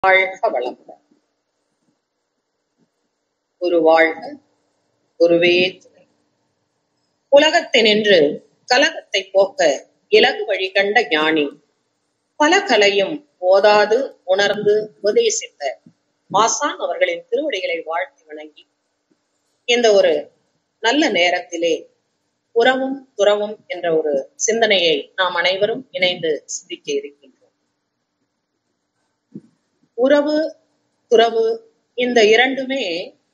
வாழ்க வளமுடன் ஒரு வாழ்க ஒருவே துணை உலகத்தினின்று கலகத்தை போக்க இலகு வழி கண்ட ஞானி பல கலையும் ஓதாது உணர்ந்து உபதேசித்த ஆசான் அவர்களின் திருவடிகளை வாழ்த்தி வணங்கி இந்த ஒரு நல்ல நேரத்திலே உறவும் துறவும் என்ற ஒரு சிந்தனையை நாம் அனைவரும் இணைந்து சிந்திக்க இருக்கின்றோம் உறவு துறவு இந்த இரண்டுமே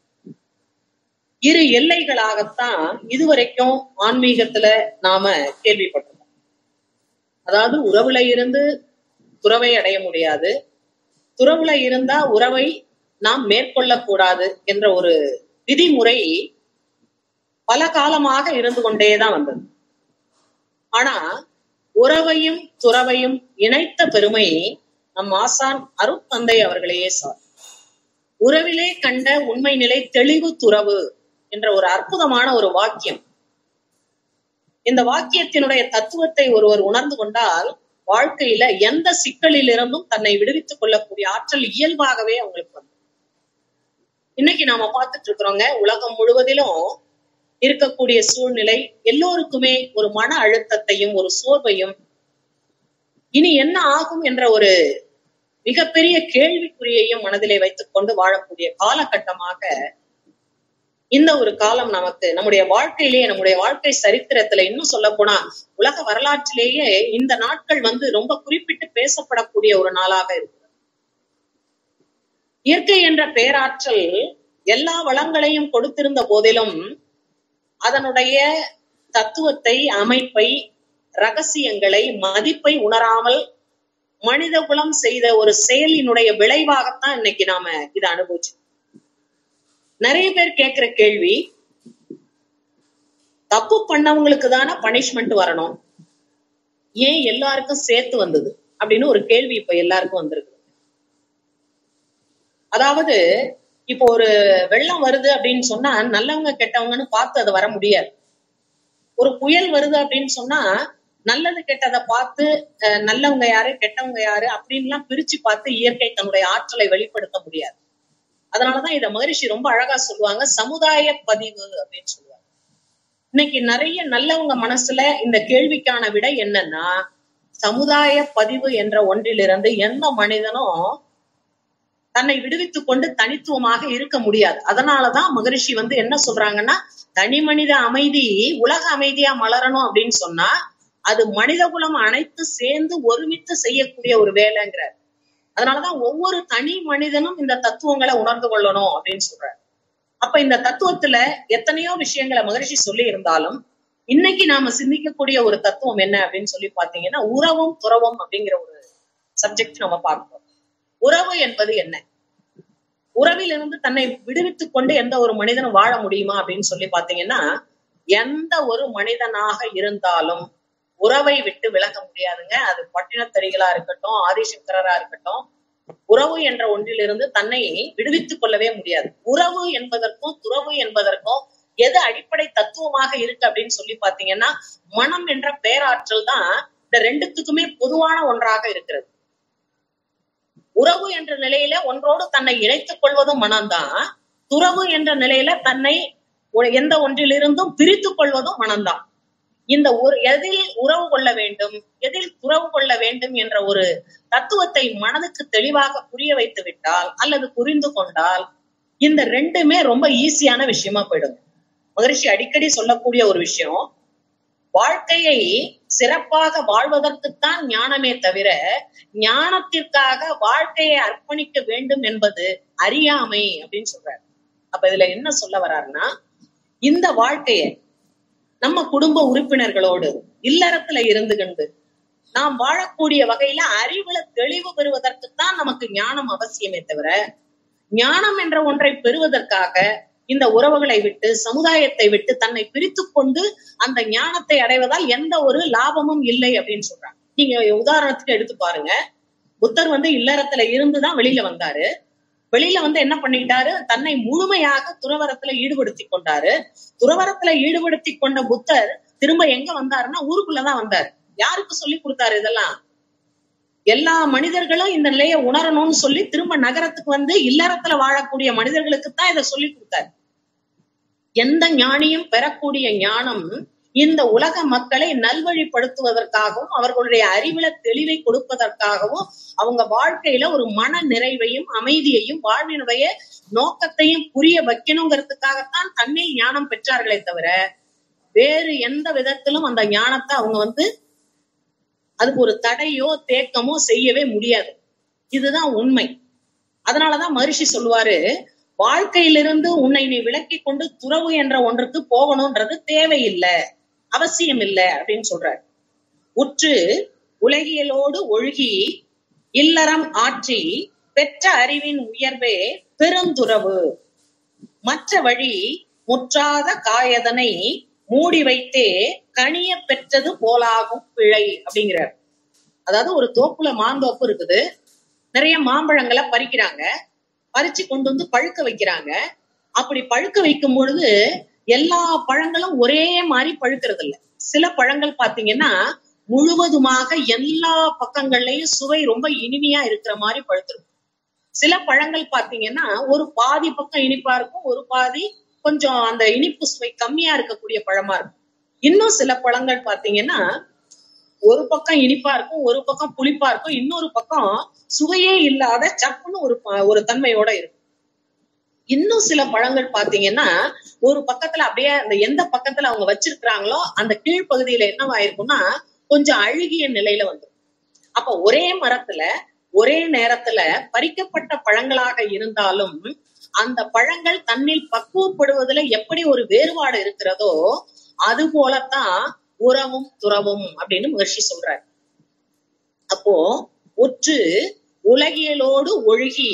இரு எல்லைகளாகத்தான் இதுவரைக்கும் ஆன்மீகத்துல நாம கேள்விப்பட்டிருக்கோம் அதாவது உறவுல இருந்து துறவை அடைய முடியாது துறவுல இருந்தா உறவை நாம் மேற்கொள்ளக்கூடாது என்ற ஒரு விதிமுறை பல காலமாக இருந்து கொண்டேதான் வந்தது ஆனா உறவையும் துறவையும் இணைத்த பெருமை நம் ஆசான் அருட்தந்தை அவர்களையே சார் உறவிலே கண்ட உண்மை நிலை தெளிவு துறவு என்ற ஒரு அற்புதமான ஒரு வாக்கியம் இந்த வாக்கியத்தினுடைய தத்துவத்தை ஒருவர் உணர்ந்து கொண்டால் வாழ்க்கையில எந்த சிக்கலில் இருந்தும் தன்னை விடுவித்துக் கொள்ளக்கூடிய ஆற்றல் இயல்பாகவே அவங்களுக்கு வந்து இன்னைக்கு நாம பார்த்துட்டு இருக்கிறோங்க உலகம் முழுவதிலும் இருக்கக்கூடிய சூழ்நிலை எல்லோருக்குமே ஒரு மன அழுத்தத்தையும் ஒரு சோர்வையும் இனி என்ன ஆகும் என்ற ஒரு மிகப்பெரிய கேள்விக்குறியையும் மனதிலே வைத்துக் கொண்டு வாழக்கூடிய காலகட்டமாக இந்த ஒரு காலம் நமக்கு நம்முடைய வாழ்க்கையிலேயே நம்முடைய வாழ்க்கை சரித்திரத்துல இன்னும் சொல்ல போனா உலக வரலாற்றிலேயே இந்த நாட்கள் வந்து ரொம்ப குறிப்பிட்டு பேசப்படக்கூடிய ஒரு நாளாக இருக்கு இயற்கை என்ற பேராற்றல் எல்லா வளங்களையும் கொடுத்திருந்த போதிலும் அதனுடைய தத்துவத்தை அமைப்பை ரகசியங்களை மதிப்பை உணராமல் மனித குலம் செய்த ஒரு செயலினுடைய விளைவாகத்தான் இன்னைக்கு நாம இதை அனுபவிச்சு நிறைய பேர் கேட்கிற கேள்வி தப்பு பண்ணவங்களுக்கு தானே பனிஷ்மெண்ட் வரணும் ஏன் எல்லாருக்கும் சேர்த்து வந்தது அப்படின்னு ஒரு கேள்வி இப்ப எல்லாருக்கும் வந்திருக்கு அதாவது இப்போ ஒரு வெள்ளம் வருது அப்படின்னு சொன்னா நல்லவங்க கெட்டவங்கன்னு பார்த்து அது வர முடியாது ஒரு புயல் வருது அப்படின்னு சொன்னா நல்லது கெட்டதை பார்த்து நல்லவங்க யாரு கெட்டவங்க யாரு அப்படின்லாம் பிரிச்சு பார்த்து இயற்கை தன்னுடைய ஆற்றலை வெளிப்படுத்த முடியாது அதனாலதான் இத மகரிஷி ரொம்ப அழகா சொல்லுவாங்க சமுதாய பதிவு அப்படின்னு சொல்லுவாங்க இன்னைக்கு நிறைய நல்லவங்க மனசுல இந்த கேள்விக்கான விடை என்னன்னா சமுதாய பதிவு என்ற ஒன்றிலிருந்து எந்த மனிதனும் தன்னை விடுவித்துக் கொண்டு தனித்துவமாக இருக்க முடியாது அதனாலதான் மகரிஷி வந்து என்ன சொல்றாங்கன்னா தனி மனித அமைதி உலக அமைதியா மலரணும் அப்படின்னு சொன்னா அது மனித குலம் அனைத்து சேர்ந்து ஒருமித்து செய்யக்கூடிய ஒரு வேலைங்கிறார் அதனாலதான் ஒவ்வொரு தனி மனிதனும் இந்த தத்துவங்களை உணர்ந்து கொள்ளணும் அப்படின்னு சொல்றாரு அப்ப இந்த தத்துவத்துல எத்தனையோ விஷயங்களை மகரிஷி சொல்லி இருந்தாலும் இன்னைக்கு நாம சிந்திக்கக்கூடிய ஒரு தத்துவம் என்ன அப்படின்னு சொல்லி பாத்தீங்கன்னா உறவும் துறவும் அப்படிங்கிற ஒரு சப்ஜெக்ட் நம்ம பார்ப்போம் உறவு என்பது என்ன உறவிலிருந்து தன்னை விடுவித்துக் கொண்டு எந்த ஒரு மனிதனும் வாழ முடியுமா அப்படின்னு சொல்லி பாத்தீங்கன்னா எந்த ஒரு மனிதனாக இருந்தாலும் உறவை விட்டு விலக முடியாதுங்க அது பட்டினத்தறிகளா இருக்கட்டும் ஆதிசங்கரா இருக்கட்டும் உறவு என்ற ஒன்றிலிருந்து தன்னை விடுவித்துக் கொள்ளவே முடியாது உறவு என்பதற்கும் துறவு என்பதற்கும் எது அடிப்படை தத்துவமாக இருக்கு அப்படின்னு சொல்லி பாத்தீங்கன்னா மனம் என்ற பேராற்றல் தான் இந்த ரெண்டுத்துக்குமே பொதுவான ஒன்றாக இருக்கிறது உறவு என்ற நிலையில ஒன்றோடு தன்னை இணைத்துக் கொள்வதும் மனம்தான் துறவு என்ற நிலையில தன்னை எந்த ஒன்றிலிருந்தும் பிரித்துக் கொள்வதும் மனம்தான் இந்த ஒரு எதில் உறவு கொள்ள வேண்டும் எதில் துறவு கொள்ள வேண்டும் என்ற ஒரு தத்துவத்தை மனதுக்கு தெளிவாக புரிய வைத்து விட்டால் அல்லது புரிந்து கொண்டால் இந்த ரெண்டுமே ரொம்ப ஈஸியான விஷயமா போயிடும் மகரிஷி அடிக்கடி சொல்லக்கூடிய ஒரு விஷயம் வாழ்க்கையை சிறப்பாக வாழ்வதற்குத்தான் ஞானமே தவிர ஞானத்திற்காக வாழ்க்கையை அர்ப்பணிக்க வேண்டும் என்பது அறியாமை அப்படின்னு சொல்றாரு அப்ப இதுல என்ன சொல்ல வர்றாருன்னா இந்த வாழ்க்கையை நம்ம குடும்ப உறுப்பினர்களோடு இல்லறத்துல இருந்து கண்டு நாம் வாழக்கூடிய வகையில அறிவுல தெளிவு பெறுவதற்குத்தான் நமக்கு ஞானம் அவசியமே தவிர ஞானம் என்ற ஒன்றை பெறுவதற்காக இந்த உறவுகளை விட்டு சமுதாயத்தை விட்டு தன்னை பிரித்து கொண்டு அந்த ஞானத்தை அடைவதால் எந்த ஒரு லாபமும் இல்லை அப்படின்னு சொல்றாங்க நீங்க உதாரணத்துக்கு எடுத்து பாருங்க புத்தர் வந்து இல்லறத்துல இருந்துதான் வெளியில வந்தாரு வெளியில வந்து என்ன பண்ணிக்கிட்டாரு தன்னை முழுமையாக துறவரத்துல ஈடுபடுத்தி கொண்டாரு துறவரத்துல ஈடுபடுத்தி கொண்ட புத்தர் திரும்ப எங்க வந்தாருன்னா ஊருக்குள்ளதான் வந்தாரு யாருக்கு சொல்லி கொடுத்தாரு இதெல்லாம் எல்லா மனிதர்களும் இந்த நிலையை உணரணும்னு சொல்லி திரும்ப நகரத்துக்கு வந்து இல்லறத்துல வாழக்கூடிய மனிதர்களுக்கு தான் இதை சொல்லி கொடுத்தாரு எந்த ஞானியும் பெறக்கூடிய ஞானம் இந்த உலக மக்களை நல்வழிப்படுத்துவதற்காகவும் அவர்களுடைய அறிவுல தெளிவை கொடுப்பதற்காகவும் அவங்க வாழ்க்கையில ஒரு மன நிறைவையும் அமைதியையும் வாழ்வினுடைய நோக்கத்தையும் புரிய வைக்கணுங்கிறதுக்காகத்தான் தன்னில் ஞானம் பெற்றார்களே தவிர வேறு எந்த விதத்திலும் அந்த ஞானத்தை அவங்க வந்து அதுக்கு ஒரு தடையோ தேக்கமோ செய்யவே முடியாது இதுதான் உண்மை அதனாலதான் மகரிஷி சொல்லுவாரு வாழ்க்கையிலிருந்து உன்னை நீ விலக்கி கொண்டு துறவு என்ற ஒன்றுக்கு போகணும்ன்றது தேவையில்லை அவசியம் இல்லை அப்படின்னு சொல்றாரு உற்று உலகியலோடு ஒழுகி இல்லறம் ஆற்றி பெற்ற அறிவின் உயர்வே பெருந்துறவு மற்ற வழி முற்றாத காயதனை மூடி வைத்தே கனிய பெற்றது போலாகும் பிழை அப்படிங்கிறார் அதாவது ஒரு தோப்புல மாந்தோப்பு இருக்குது நிறைய மாம்பழங்களை பறிக்கிறாங்க பறிச்சு கொண்டு வந்து பழுக்க வைக்கிறாங்க அப்படி பழுக்க வைக்கும் பொழுது எல்லா பழங்களும் ஒரே மாதிரி பழுக்கிறது இல்ல சில பழங்கள் பாத்தீங்கன்னா முழுவதுமாக எல்லா பக்கங்கள்லயும் சுவை ரொம்ப இனிமையா இருக்கிற மாதிரி பழுத்திருக்கும் சில பழங்கள் பாத்தீங்கன்னா ஒரு பாதி பக்கம் இனிப்பா இருக்கும் ஒரு பாதி கொஞ்சம் அந்த இனிப்பு சுவை கம்மியா இருக்கக்கூடிய பழமா இருக்கும் இன்னும் சில பழங்கள் பாத்தீங்கன்னா ஒரு பக்கம் இனிப்பா இருக்கும் ஒரு பக்கம் புளிப்பா இருக்கும் இன்னொரு பக்கம் சுவையே இல்லாத சப்புன்னு ஒரு ப- ஒரு தன்மையோட இருக்கும் இன்னும் சில பழங்கள் பாத்தீங்கன்னா ஒரு பக்கத்துல அப்படியே அந்த எந்த பக்கத்துல அவங்க வச்சிருக்கிறாங்களோ அந்த கீழ்ப்பகுதியில என்னவாயிருக்கும்னா கொஞ்சம் அழுகிய நிலையில வந்துடும் அப்ப ஒரே மரத்துல ஒரே நேரத்துல பறிக்கப்பட்ட பழங்களாக இருந்தாலும் அந்த பழங்கள் தன்னில் பக்குவப்படுவதுல எப்படி ஒரு வேறுபாடு இருக்கிறதோ அது போலத்தான் உறவும் துறவும் அப்படின்னு மகர்ஷி சொல்றாரு அப்போ ஒற்று உலகியலோடு ஒழுகி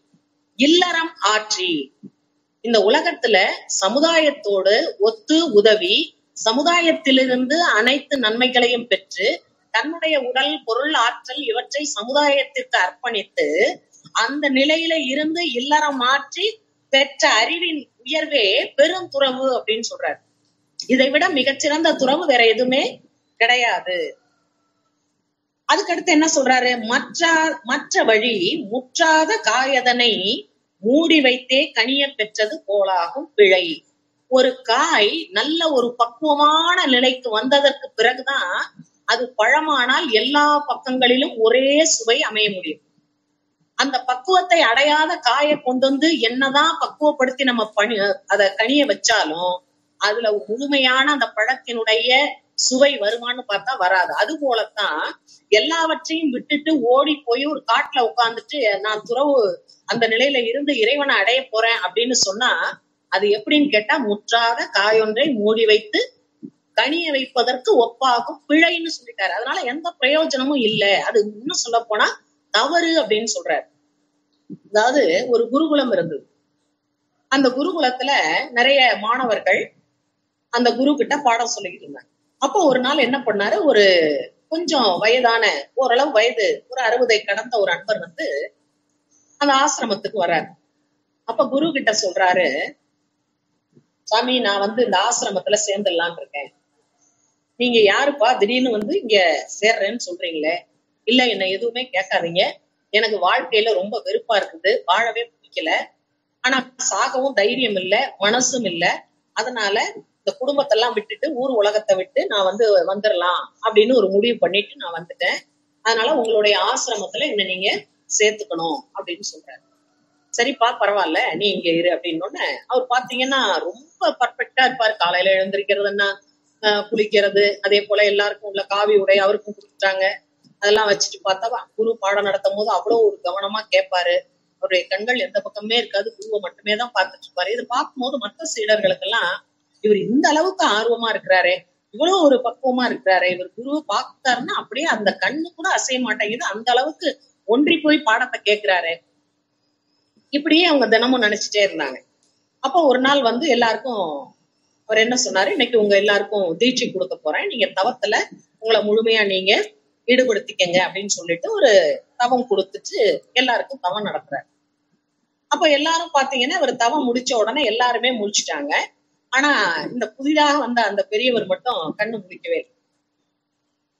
இல்லறம் ஆற்றி இந்த உலகத்துல சமுதாயத்தோடு ஒத்து உதவி சமுதாயத்திலிருந்து அனைத்து நன்மைகளையும் பெற்று தன்னுடைய உடல் பொருள் ஆற்றல் இவற்றை சமுதாயத்திற்கு அர்ப்பணித்து அந்த நிலையில இருந்து இல்லறம் மாற்றி பெற்ற அறிவின் உயர்வே பெரும் துறவு அப்படின்னு சொல்றாரு இதை விட மிகச்சிறந்த துறவு வேற எதுவுமே கிடையாது அதுக்கடுத்து என்ன சொல்றாரு மற்ற மற்ற வழி முற்றாத காயதனை மூடி வைத்தே கனிய பெற்றது போலாகும் பிழை ஒரு காய் நல்ல ஒரு பக்குவமான நிலைக்கு வந்ததற்கு பிறகுதான் அது பழமானால் எல்லா பக்கங்களிலும் ஒரே சுவை அமைய முடியும் அந்த பக்குவத்தை அடையாத காயை கொண்டு வந்து என்னதான் பக்குவப்படுத்தி நம்ம பணி அத கனிய வச்சாலும் அதுல முழுமையான அந்த பழத்தினுடைய சுவை வருமான்னு பார்த்தா வராது அது போலத்தான் எல்லாவற்றையும் விட்டுட்டு ஓடி போய் ஒரு காட்டுல உட்கார்ந்துட்டு நான் துறவு அந்த நிலையில இருந்து இறைவனை அடைய போறேன் அப்படின்னு சொன்னா அது எப்படின்னு கேட்டா முற்றாத காயொன்றை மூடி வைத்து கனிய வைப்பதற்கு ஒப்பாகும் பிழைன்னு சொல்லிட்டாரு அதனால எந்த பிரயோஜனமும் இல்லை அது இன்னும் சொல்ல போனா தவறு அப்படின்னு சொல்றாரு அதாவது ஒரு குருகுலம் இருந்தது அந்த குருகுலத்துல நிறைய மாணவர்கள் அந்த குரு கிட்ட பாடம் சொல்லிக்கிட்டு இருந்தாங்க அப்போ ஒரு நாள் என்ன பண்ணாரு ஒரு கொஞ்சம் வயதான ஓரளவு வயது ஒரு அறுபதை கடந்த ஒரு அன்பர் வந்து அந்த ஆசிரமத்துக்கு வர்றாரு அப்ப குரு கிட்ட சொல்றாரு சாமி நான் வந்து இந்த ஆசிரமத்துல சேர்ந்துடலான் இருக்கேன் நீங்க யாருப்பா திடீர்னு வந்து இங்க சேர்றேன்னு சொல்றீங்களே இல்ல என்ன எதுவுமே கேட்காதீங்க எனக்கு வாழ்க்கையில ரொம்ப வெறுப்பா இருக்குது வாழவே பிடிக்கல ஆனா சாகவும் தைரியம் இல்ல மனசும் இல்ல அதனால இந்த குடும்பத்தெல்லாம் விட்டுட்டு ஊர் உலகத்தை விட்டு நான் வந்து வந்துடலாம் அப்படின்னு ஒரு முடிவு பண்ணிட்டு நான் வந்துட்டேன் அதனால உங்களுடைய ஆசிரமத்துல என்ன நீங்க சேர்த்துக்கணும் அப்படின்னு சொல்றாரு சரிப்பா பரவாயில்ல நீ இங்க இரு அப்படின்னு அவர் பாத்தீங்கன்னா ரொம்ப பர்ஃபெக்டா இருப்பாரு காலையில எழுந்திருக்கிறதுன்னா ஆஹ் குளிக்கிறது அதே போல எல்லாருக்கும் உள்ள காவி உடை அவருக்கும் கொடுத்துட்டாங்க அதெல்லாம் வச்சுட்டு பார்த்தா குரு பாடம் நடத்தும் போது அவ்வளவு ஒரு கவனமா கேட்பாரு அவருடைய கண்கள் எந்த பக்கமே இருக்காது குருவை மட்டுமே தான் பார்த்துட்டு இருப்பாரு இது பார்க்கும்போது மற்ற சீடர்களுக்கெல்லாம் இவர் இந்த அளவுக்கு ஆர்வமா இருக்கிறாரே இவ்வளவு ஒரு பக்குவமா இருக்கிறாரே இவர் குருவை பார்த்தாருன்னா அப்படியே அந்த கண்ணு கூட அசைய மாட்டேங்குது அந்த அளவுக்கு ஒன்றி போய் பாடத்தை கேட்கிறாரு இப்படியே அவங்க தினமும் நினைச்சிட்டே இருந்தாங்க அப்போ ஒரு நாள் வந்து எல்லாருக்கும் அவர் என்ன சொன்னாரு இன்னைக்கு உங்க எல்லாருக்கும் தீட்சை கொடுக்க போறேன் நீங்க தவத்துல உங்களை முழுமையா நீங்க ஈடுபடுத்திக்கங்க அப்படின்னு சொல்லிட்டு ஒரு தவம் கொடுத்துட்டு எல்லாருக்கும் தவம் நடத்துறாரு அப்ப எல்லாரும் பாத்தீங்கன்னா இவர் தவம் முடிச்ச உடனே எல்லாருமே முடிச்சிட்டாங்க ஆனா இந்த புதிதாக வந்த அந்த பெரியவர் மட்டும் கண்ணு முடிக்கவே இல்லை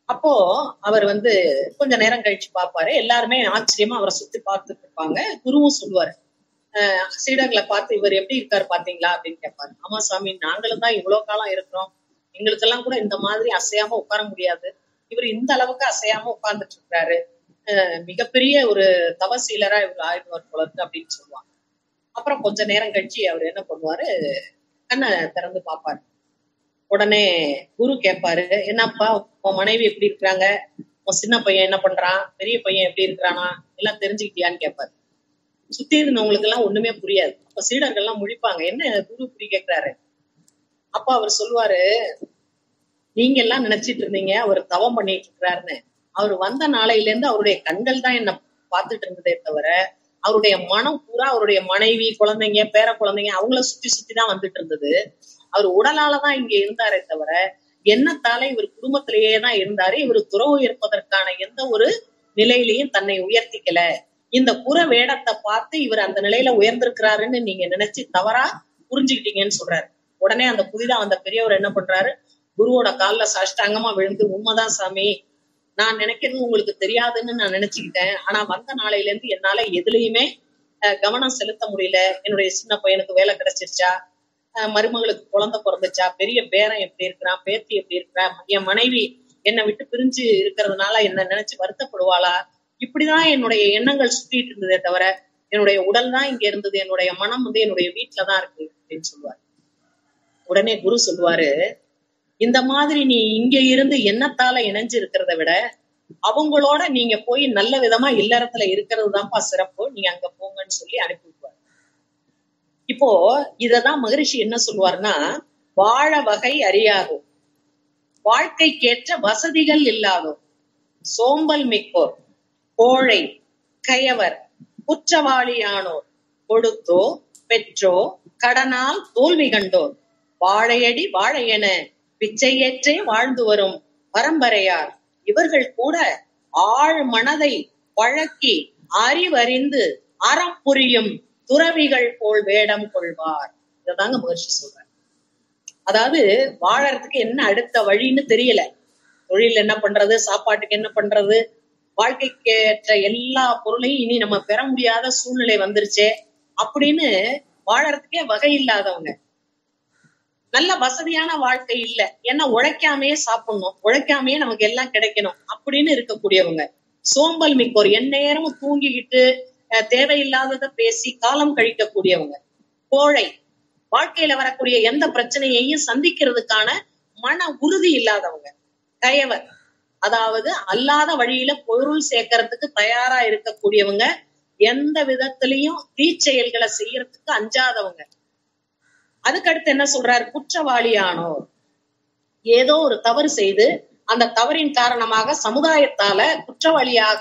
அப்போ அவர் வந்து கொஞ்ச நேரம் கழிச்சு பார்ப்பாரு எல்லாருமே ஆச்சரியமா அவரை சுத்தி பார்த்துட்டு இருப்பாங்க குருவும் சொல்லுவாரு அஹ் சீடர்களை பார்த்து இவர் எப்படி இருக்காரு பாத்தீங்களா அப்படின்னு கேட்பாரு ஆமா சாமி நாங்களும் தான் இவ்வளவு காலம் இருக்கிறோம் எங்களுக்கெல்லாம் கூட இந்த மாதிரி அசையாம உட்கார முடியாது இவர் இந்த அளவுக்கு அசையாம உட்கார்ந்துட்டு இருக்கிறாரு அஹ் மிகப்பெரிய ஒரு தவசீலரா இவர் ஆயிடுவார் போல இருக்கு அப்படின்னு சொல்லுவாங்க அப்புறம் கொஞ்ச நேரம் கழிச்சு அவர் என்ன பண்ணுவாரு கண்ணை திறந்து பார்ப்பாரு உடனே குரு கேட்பாரு என்னப்பா உன் மனைவி எப்படி இருக்கிறாங்க உன் சின்ன பையன் என்ன பண்றான் பெரிய பையன் எப்படி இருக்கிறானா எல்லாம் தெரிஞ்சுக்கிட்டியான்னு கேட்பாரு சுத்தி இருந்தவங்களுக்கு எல்லாம் ஒண்ணுமே புரியாது அப்ப சீடர்கள் எல்லாம் முழிப்பாங்க என்ன குரு இப்படி கேட்கிறாரு அப்ப அவர் சொல்லுவாரு நீங்க எல்லாம் நினைச்சிட்டு இருந்தீங்க அவர் தவம் பண்ணிட்டு இருக்கிறாருன்னு அவர் வந்த நாளையில இருந்து அவருடைய கண்கள் தான் என்ன பார்த்துட்டு இருந்ததே தவிர அவருடைய மனம் பூரா அவருடைய மனைவி குழந்தைங்க பேர குழந்தைங்க அவங்கள சுத்தி சுத்தி தான் வந்துட்டு இருந்தது அவர் உடலாலதான் இங்க இருந்தாரே தவிர எண்ணத்தால இவர் குடும்பத்திலேயே தான் இருந்தாரு இவர் துறவு இருப்பதற்கான எந்த ஒரு நிலையிலையும் தன்னை உயர்த்திக்கல இந்த புற வேடத்தை பார்த்து இவர் அந்த நிலையில உயர்ந்திருக்கிறாருன்னு நீங்க நினைச்சு தவறா புரிஞ்சுக்கிட்டீங்கன்னு சொல்றாரு உடனே அந்த புதிதா வந்த பெரியவர் என்ன பண்றாரு குருவோட கால்ல சாஷ்டாங்கமா விழுந்து உண்மைதான் சாமி நான் நினைக்கிறது உங்களுக்கு தெரியாதுன்னு நான் நினைச்சுக்கிட்டேன் ஆனா வந்த நாளையில இருந்து என்னால எதுலயுமே அஹ், கவனம் செலுத்த முடியல என்னுடைய சின்ன பையனுக்கு வேலை கிடைச்சிருச்சா அஹ், மருமகளுக்கு குழந்தை பிறந்துச்சா பெரிய பேரன் எப்படி இருக்கிறான் பேத்தி எப்படி இருக்கிறா என் மனைவி என்னை விட்டு பிரிஞ்சு இருக்கிறதுனால என்ன நினைச்சு வருத்தப்படுவாளா இப்படிதான் என்னுடைய எண்ணங்கள் சுத்திட்டு இருந்ததே தவிர என்னுடைய உடல் தான் இங்க இருந்தது என்னுடைய மனம் வந்து என்னுடைய வீட்டுலதான் இருக்கு அப்படின்னு சொல்லுவாரு உடனே குரு சொல்லுவாரு இந்த மாதிரி நீ இங்க இருந்து எண்ணத்தால இணைஞ்சு இருக்கிறத விட அவங்களோட நீங்க போய் நல்ல விதமா இல்லறத்துல இருக்கிறது தான்ப்பா சிறப்பு நீங்க அங்க போங்கன்னு சொல்லி அனுப்பி விடுவார் இப்போ இததான் மகரிஷி என்ன சொல்லுவாருன்னா வாழ வகை அறியாதோ வாழ்க்கைக்கேற்ற வசதிகள் இல்லாதோ சோம்பல் மிக்கோர் கோழை கயவர் குற்றவாளியானோர் கொடுத்தோ பெற்றோ கடனால் தோல்வி கண்டோர் வாழையடி வாழையென பிச்சையேற்றே வாழ்ந்து வரும் பரம்பரையார் இவர்கள் கூட ஆழ் மனதை வழக்கி அறிவறிந்து அறம் புரியும் துறவிகள் போல் வேடம் கொள்வார் இததாங்க மகர்ஷி சொல்றார் அதாவது வாழறதுக்கு என்ன அடுத்த வழின்னு தெரியல தொழில் என்ன பண்றது சாப்பாட்டுக்கு என்ன பண்றது வாழ்க்கைக்கு ஏற்ற எல்லா பொருளையும் இனி நம்ம பெற முடியாத சூழ்நிலை வந்துருச்சே அப்படின்னு வாழறதுக்கே வகை இல்லாதவங்க நல்ல வசதியான வாழ்க்கை இல்ல ஏன்னா உழைக்காமையே சாப்பிடணும் உழைக்காமையே நமக்கு எல்லாம் கிடைக்கணும் அப்படின்னு இருக்கக்கூடியவங்க சோம்பல் மிக்கோர் எந்நேரமும் தூங்கிக்கிட்டு அஹ், தேவையில்லாததை பேசி காலம் கழிக்கக்கூடியவங்க கோழை வாழ்க்கையில வரக்கூடிய எந்த பிரச்சனையையும் சந்திக்கிறதுக்கான மன உறுதி இல்லாதவங்க கயவர் அதாவது அல்லாத வழியில பொருள் சேர்க்கறதுக்கு தயாரா இருக்கக்கூடியவங்க எந்த விதத்திலையும் தீச்செயல்களை செய்யறதுக்கு அஞ்சாதவங்க அதுக்கடுத்து என்ன சொல்றாரு குற்றவாளியானோர் ஏதோ ஒரு தவறு செய்து அந்த தவறின் காரணமாக சமுதாயத்தால குற்றவாளியாக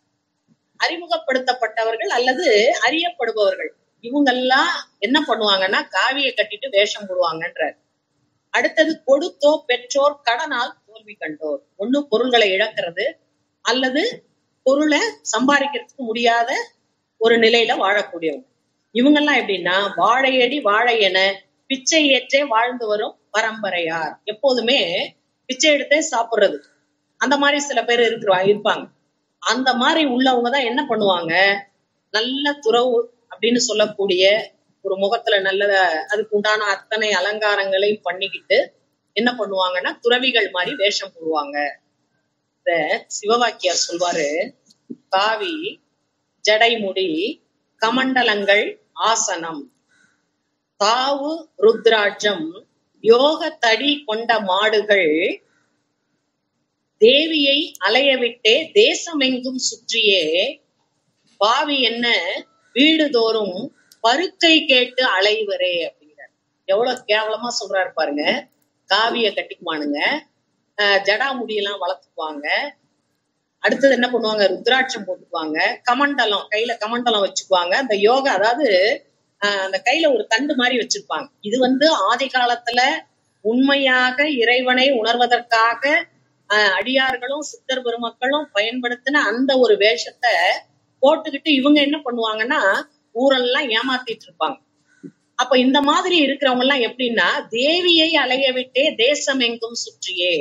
அறிமுகப்படுத்தப்பட்டவர்கள் அல்லது அறியப்படுபவர்கள் இவங்கெல்லாம் என்ன பண்ணுவாங்கன்னா காவியை கட்டிட்டு வேஷம் போடுவாங்கன்றார் அடுத்தது கொடுத்தோ பெற்றோர் கடனால் தோல்வி கண்டோர் ஒண்ணு பொருள்களை இழக்கிறது அல்லது பொருளை சம்பாதிக்கிறதுக்கு முடியாத ஒரு நிலையில வாழக்கூடியவங்க இவங்கெல்லாம் எப்படின்னா வாழையடி வாழை என பிச்சை ஏற்றே வாழ்ந்து வரும் பரம்பரையார் எப்போதுமே பிச்சை எடுத்தே சாப்பிடுறது அந்த மாதிரி சில பேர் இருக்கிறவா இருப்பாங்க அந்த மாதிரி உள்ளவங்க தான் என்ன பண்ணுவாங்க நல்ல துறவு அப்படின்னு சொல்லக்கூடிய ஒரு முகத்துல நல்ல அதுக்கு உண்டான அத்தனை அலங்காரங்களையும் பண்ணிக்கிட்டு என்ன பண்ணுவாங்கன்னா துறவிகள் மாதிரி வேஷம் போடுவாங்க இந்த சிவவாக்கியார் சொல்வாரு காவி ஜடைமுடி கமண்டலங்கள் ஆசனம் தாவு ருத்ராட்சம் யோக தடி கொண்ட மாடுகள் தேவியை அலையவிட்டே தேசமெங்கும் சுற்றியே பாவி என்ன வீடுதோறும் பருக்கை கேட்டு அலைவரே அப்படிங்கிறார் எவ்வளவு கேவலமா சொல்றாரு பாருங்க காவிய கட்டிக்குவானுங்க ஆஹ் ஜடாமுடியெல்லாம் வளர்த்துக்குவாங்க அடுத்தது என்ன பண்ணுவாங்க ருத்ராட்சம் போட்டுக்குவாங்க கமண்டலம் கையில கமண்டலம் வச்சுக்குவாங்க அந்த யோகா அதாவது ஆஹ் அந்த கையில ஒரு தண்டு மாதிரி வச்சிருப்பாங்க இது வந்து ஆதி காலத்துல உண்மையாக இறைவனை உணர்வதற்காக ஆஹ் அடியார்களும் சித்தர் பெருமக்களும் பயன்படுத்தின அந்த ஒரு வேஷத்தை போட்டுக்கிட்டு இவங்க என்ன பண்ணுவாங்கன்னா ஊரெல்லாம் ஏமாத்திட்டு இருப்பாங்க அப்ப இந்த மாதிரி இருக்கிறவங்க எல்லாம் எப்படின்னா தேவியை அலைய விட்டே தேசம் எங்கும் சுற்றியே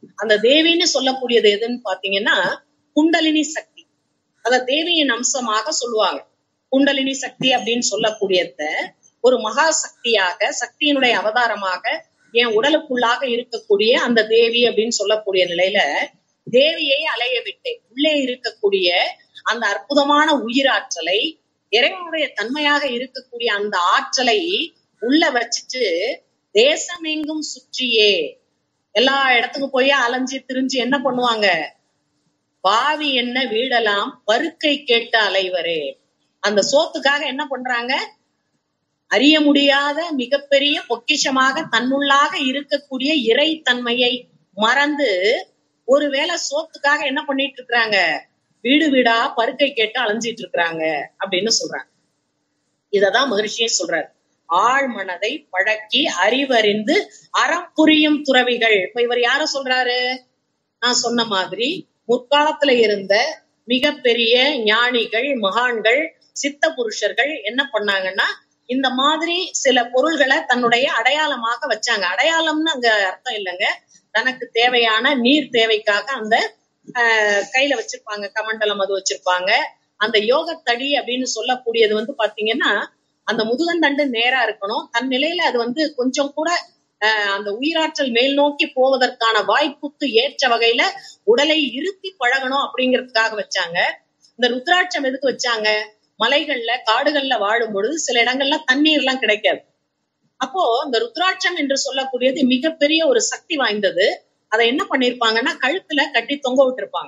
அந்த தேவின்னு சொல்லக்கூடியது எதுன்னு பாத்தீங்கன்னா குண்டலினி சக்தி அத தேவியின் அம்சமாக சொல்லுவாங்க குண்டலினி சக்தி அப்படின்னு சொல்லக்கூடியத ஒரு மகா சக்தியாக சக்தியினுடைய அவதாரமாக என் உடலுக்குள்ளாக இருக்கக்கூடிய அந்த தேவி அப்படின்னு சொல்லக்கூடிய நிலையில தேவியை அலைய விட்டேன் உள்ளே இருக்கக்கூடிய அந்த அற்புதமான உயிராற்றலை இறைவனுடைய தன்மையாக இருக்கக்கூடிய அந்த ஆற்றலை உள்ள வச்சுட்டு தேசமெங்கும் சுற்றியே எல்லா இடத்துக்கும் போய் அலைஞ்சு திரிஞ்சு என்ன பண்ணுவாங்க பாவி என்ன வீடெல்லாம் பருக்கை கேட்ட அலைவரே அந்த சோத்துக்காக என்ன பண்றாங்க அறிய முடியாத மிகப்பெரிய பொக்கிஷமாக தன்னுள்ளாக இருக்கக்கூடிய இறைத்தன்மையை மறந்து ஒருவேளை சோத்துக்காக என்ன பண்ணிட்டு இருக்கிறாங்க வீடு வீடா பருக்கை கேட்டு அலைஞ்சிட்டு இருக்கிறாங்க அப்படின்னு சொல்றாங்க இததான் மகிழ்ச்சியே சொல்றாரு ஆழ் மனதை பழக்கி அறிவறிந்து அறம் புரியும் துறவிகள் இப்ப இவர் யார சொல்றாரு நான் சொன்ன மாதிரி முற்காலத்துல இருந்த மிகப்பெரிய ஞானிகள் மகான்கள் சித்த புருஷர்கள் என்ன பண்ணாங்கன்னா இந்த மாதிரி சில பொருள்களை தன்னுடைய அடையாளமாக வச்சாங்க அடையாளம்னு அங்க அர்த்தம் இல்லைங்க தனக்கு தேவையான நீர் தேவைக்காக அந்த ஆஹ் கையில வச்சிருப்பாங்க கமண்டலம் அது வச்சிருப்பாங்க அந்த யோகத்தடி அப்படின்னு சொல்லக்கூடியது வந்து பாத்தீங்கன்னா அந்த முதுகந்தண்டு நேரா இருக்கணும் தன் நிலையில அது வந்து கொஞ்சம் கூட ஆஹ் அந்த உயிராற்றல் மேல் நோக்கி போவதற்கான வாய்ப்புக்கு ஏற்ற வகையில உடலை இருத்தி பழகணும் அப்படிங்கிறதுக்காக வச்சாங்க இந்த ருத்ராட்சம் எதுக்கு வச்சாங்க மலைகள்ல காடுகள்ல வாழும் பொழுது சில இடங்கள்ல தண்ணீர் எல்லாம் கிடைக்காது அப்போ இந்த ருத்ராட்சம் என்று சொல்லக்கூடியது மிகப்பெரிய ஒரு சக்தி வாய்ந்தது அதை என்ன பண்ணிருப்பாங்கன்னா கழுத்துல கட்டி தொங்க விட்டுருப்பாங்க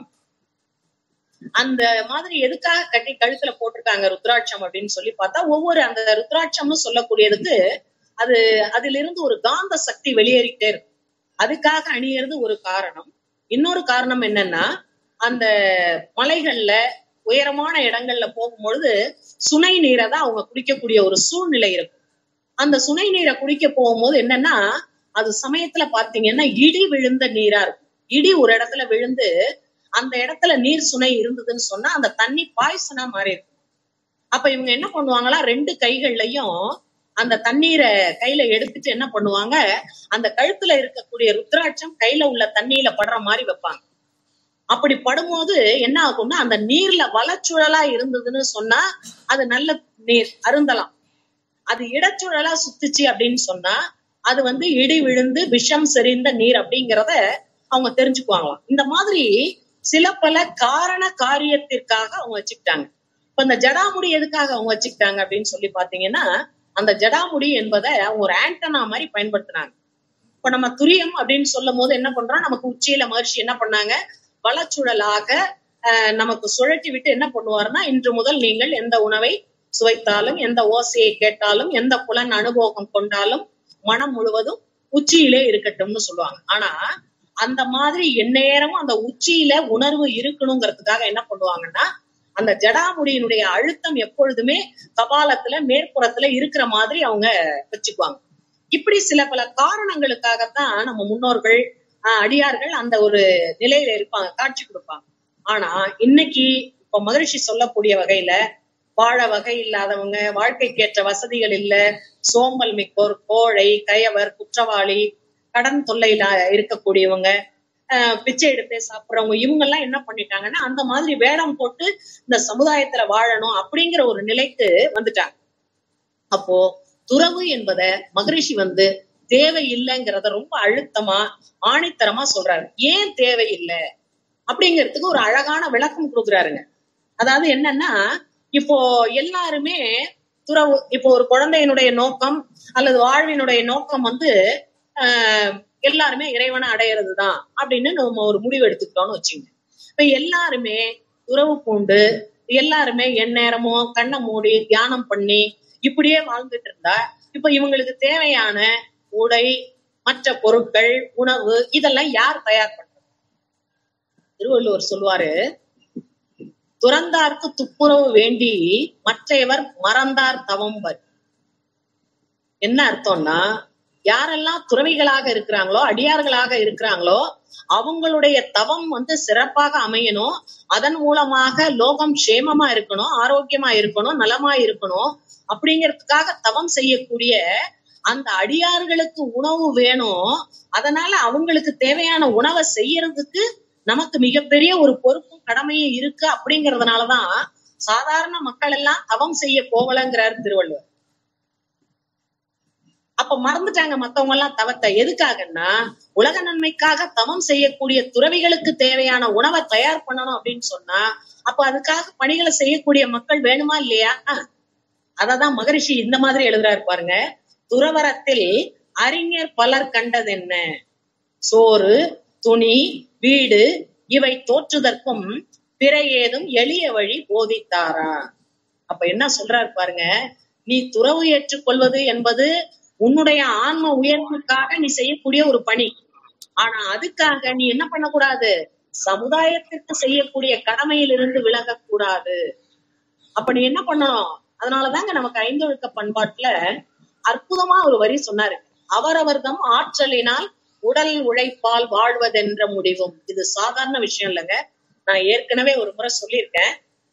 அந்த மாதிரி எதுக்காக கட்டி கழுத்துல போட்டிருக்காங்க ருத்ராட்சம் அப்படின்னு சொல்லி பார்த்தா ஒவ்வொரு அந்த ருத்ராட்சம்னு சொல்லக்கூடியதுக்கு அது அதிலிருந்து ஒரு காந்த சக்தி வெளியேறிட்டே இருக்கும் அதுக்காக அணியறது ஒரு காரணம் இன்னொரு காரணம் என்னன்னா அந்த மலைகள்ல உயரமான இடங்கள்ல போகும்பொழுது சுனை நீரை தான் அவங்க குடிக்கக்கூடிய ஒரு சூழ்நிலை இருக்கும் அந்த சுனை நீரை குடிக்க போகும்போது என்னன்னா அது சமயத்துல பாத்தீங்கன்னா இடி விழுந்த நீரா இருக்கும் இடி ஒரு இடத்துல விழுந்து அந்த இடத்துல நீர் சுனை இருந்ததுன்னு சொன்னா அந்த தண்ணி பாய்சனா மாறி இருக்கும் அப்ப இவங்க என்ன பண்ணுவாங்களா ரெண்டு கைகள்லயும் அந்த தண்ணீரை கையில எடுத்துட்டு என்ன பண்ணுவாங்க அந்த கழுத்துல இருக்கக்கூடிய ருத்ராட்சம் கையில உள்ள தண்ணியில படுற மாதிரி வைப்பாங்க அப்படி படும்போது என்ன ஆகும்னா அந்த நீர்ல வளச்சுழலா இருந்ததுன்னு சொன்னா அது நல்ல நீர் அருந்தலாம் அது இடச்சுழலா சுத்துச்சு அப்படின்னு சொன்னா அது வந்து இடி விழுந்து விஷம் செறிந்த நீர் அப்படிங்கிறத அவங்க தெரிஞ்சுக்குவாங்களாம் இந்த மாதிரி சில பல காரண காரியத்திற்காக அவங்க வச்சுக்கிட்டாங்க இப்ப இந்த ஜடாமுடி எதுக்காக அவங்க வச்சுக்கிட்டாங்க அப்படின்னு சொல்லி பாத்தீங்கன்னா அந்த ஜடாமுடி என்பதை அவங்க ஒரு ஆண்டனா மாதிரி பயன்படுத்தினாங்க இப்ப நம்ம துரியம் அப்படின்னு சொல்லும் போது என்ன பண்றோம் நமக்கு உச்சியில மகர்ஷி என்ன பண்ணாங்க வளச்சுழலாக ஆஹ் நமக்கு சுழட்டி விட்டு என்ன பண்ணுவாருன்னா இன்று முதல் நீங்கள் எந்த உணவை சுவைத்தாலும் எந்த ஓசையை கேட்டாலும் எந்த புலன் அனுபவம் கொண்டாலும் மனம் முழுவதும் உச்சியிலே இருக்கட்டும்னு சொல்லுவாங்க ஆனா அந்த மாதிரி எந்நேரமும் அந்த உச்சியில உணர்வு இருக்கணுங்கிறதுக்காக என்ன பண்ணுவாங்கன்னா அந்த ஜடாமுடியினுடைய அழுத்தம் எப்பொழுதுமே கபாலத்துல மேற்புறத்துல இருக்கிற மாதிரி அவங்க வச்சுக்குவாங்க இப்படி சில பல காரணங்களுக்காகத்தான் நம்ம முன்னோர்கள் ஆஹ் அடியார்கள் அந்த ஒரு நிலையில இருப்பாங்க காட்சி கொடுப்பாங்க ஆனா இன்னைக்கு இப்ப மகிழ்ச்சி சொல்லக்கூடிய வகையில வாழ வகை இல்லாதவங்க வாழ்க்கைக்கேற்ற வசதிகள் இல்ல சோம்பல் மிக்கோர் கோழை கயவர் குற்றவாளி கடன் தொல்லையில இருக்கக்கூடியவங்க ஆஹ் பிச்சை எடுத்தே சாப்பிடுறவங்க இவங்க எல்லாம் என்ன பண்ணிட்டாங்கன்னா அந்த மாதிரி வேடம் போட்டு இந்த சமுதாயத்துல வாழணும் அப்படிங்கிற ஒரு நிலைக்கு வந்துட்டாங்க அப்போ துறவு என்பத மகரிஷி வந்து தேவையில்லைங்கிறத ரொம்ப அழுத்தமா ஆணித்தரமா சொல்றாரு ஏன் தேவையில்லை அப்படிங்கிறதுக்கு ஒரு அழகான விளக்கம் கொடுக்குறாருங்க அதாவது என்னன்னா இப்போ எல்லாருமே துறவு இப்போ ஒரு குழந்தையினுடைய நோக்கம் அல்லது வாழ்வினுடைய நோக்கம் வந்து ஆஹ் எல்லாருமே இறைவனை அடையிறது தான் அப்படின்னு நம்ம ஒரு முடிவு எடுத்துக்கிட்டோம்னு வச்சுங்க இப்ப எல்லாருமே துறவு பூண்டு எல்லாருமே எந்நேரமும் கண்ணை மூடி தியானம் பண்ணி இப்படியே வாழ்ந்துட்டு இருந்தா இப்ப இவங்களுக்கு தேவையான உடை மற்ற பொருட்கள் உணவு இதெல்லாம் யார் தயார் பண்றது திருவள்ளுவர் சொல்லுவாரு துறந்தார்க்கு துப்புரவு வேண்டி மற்றையவர் மறந்தார் தவம்பர் என்ன அர்த்தம்னா யாரெல்லாம் துறவிகளாக இருக்கிறாங்களோ அடியார்களாக இருக்கிறாங்களோ அவங்களுடைய தவம் வந்து சிறப்பாக அமையணும் அதன் மூலமாக லோகம் க்ஷேமமா இருக்கணும் ஆரோக்கியமா இருக்கணும் நலமா இருக்கணும் அப்படிங்கிறதுக்காக தவம் செய்யக்கூடிய அந்த அடியார்களுக்கு உணவு வேணும் அதனால அவங்களுக்கு தேவையான உணவை செய்யறதுக்கு நமக்கு மிகப்பெரிய ஒரு பொறுப்பும் கடமையும் இருக்கு அப்படிங்கறதுனாலதான் சாதாரண மக்கள் எல்லாம் தவம் செய்ய போகலங்கிறார் திருவள்ளுவர் அப்ப மறந்துட்டாங்க மத்தவங்க எல்லாம் தவத்தை எதுக்காகன்னா உலக நன்மைக்காக தவம் செய்யக்கூடிய துறவிகளுக்கு தேவையான உணவை தயார் பண்ணணும் அப்படின்னு சொன்னா அப்ப அதுக்காக பணிகளை செய்யக்கூடிய மக்கள் வேணுமா இல்லையா அததான் மகரிஷி இந்த மாதிரி எழுதுறாரு பாருங்க துறவரத்தில் அறிஞர் பலர் கண்டதென்ன சோறு துணி வீடு இவை தோற்றுதற்கும் பிற ஏதும் எளிய வழி போதித்தாரா அப்ப என்ன சொல்றாரு பாருங்க நீ துறவு ஏற்றுக்கொள்வது என்பது உன்னுடைய ஆன்ம உயர்வுக்காக நீ செய்யக்கூடிய ஒரு பணி ஆனா அதுக்காக நீ என்ன பண்ணக்கூடாது சமுதாயத்திற்கு செய்யக்கூடிய கடமையிலிருந்து விலகக்கூடாது அப்ப நீ என்ன பண்ணணும் அதனாலதாங்க நமக்கு ஐந்தொழுக்க பண்பாட்டுல அற்புதமா ஒரு வரி சொன்னாரு அவரவர்தம் ஆற்றலினால் உடல் உழைப்பால் வாழ்வதென்ற முடிவும் இது சாதாரண விஷயம் இல்லைங்க நான் ஏற்கனவே ஒரு முறை சொல்லியிருக்கேன்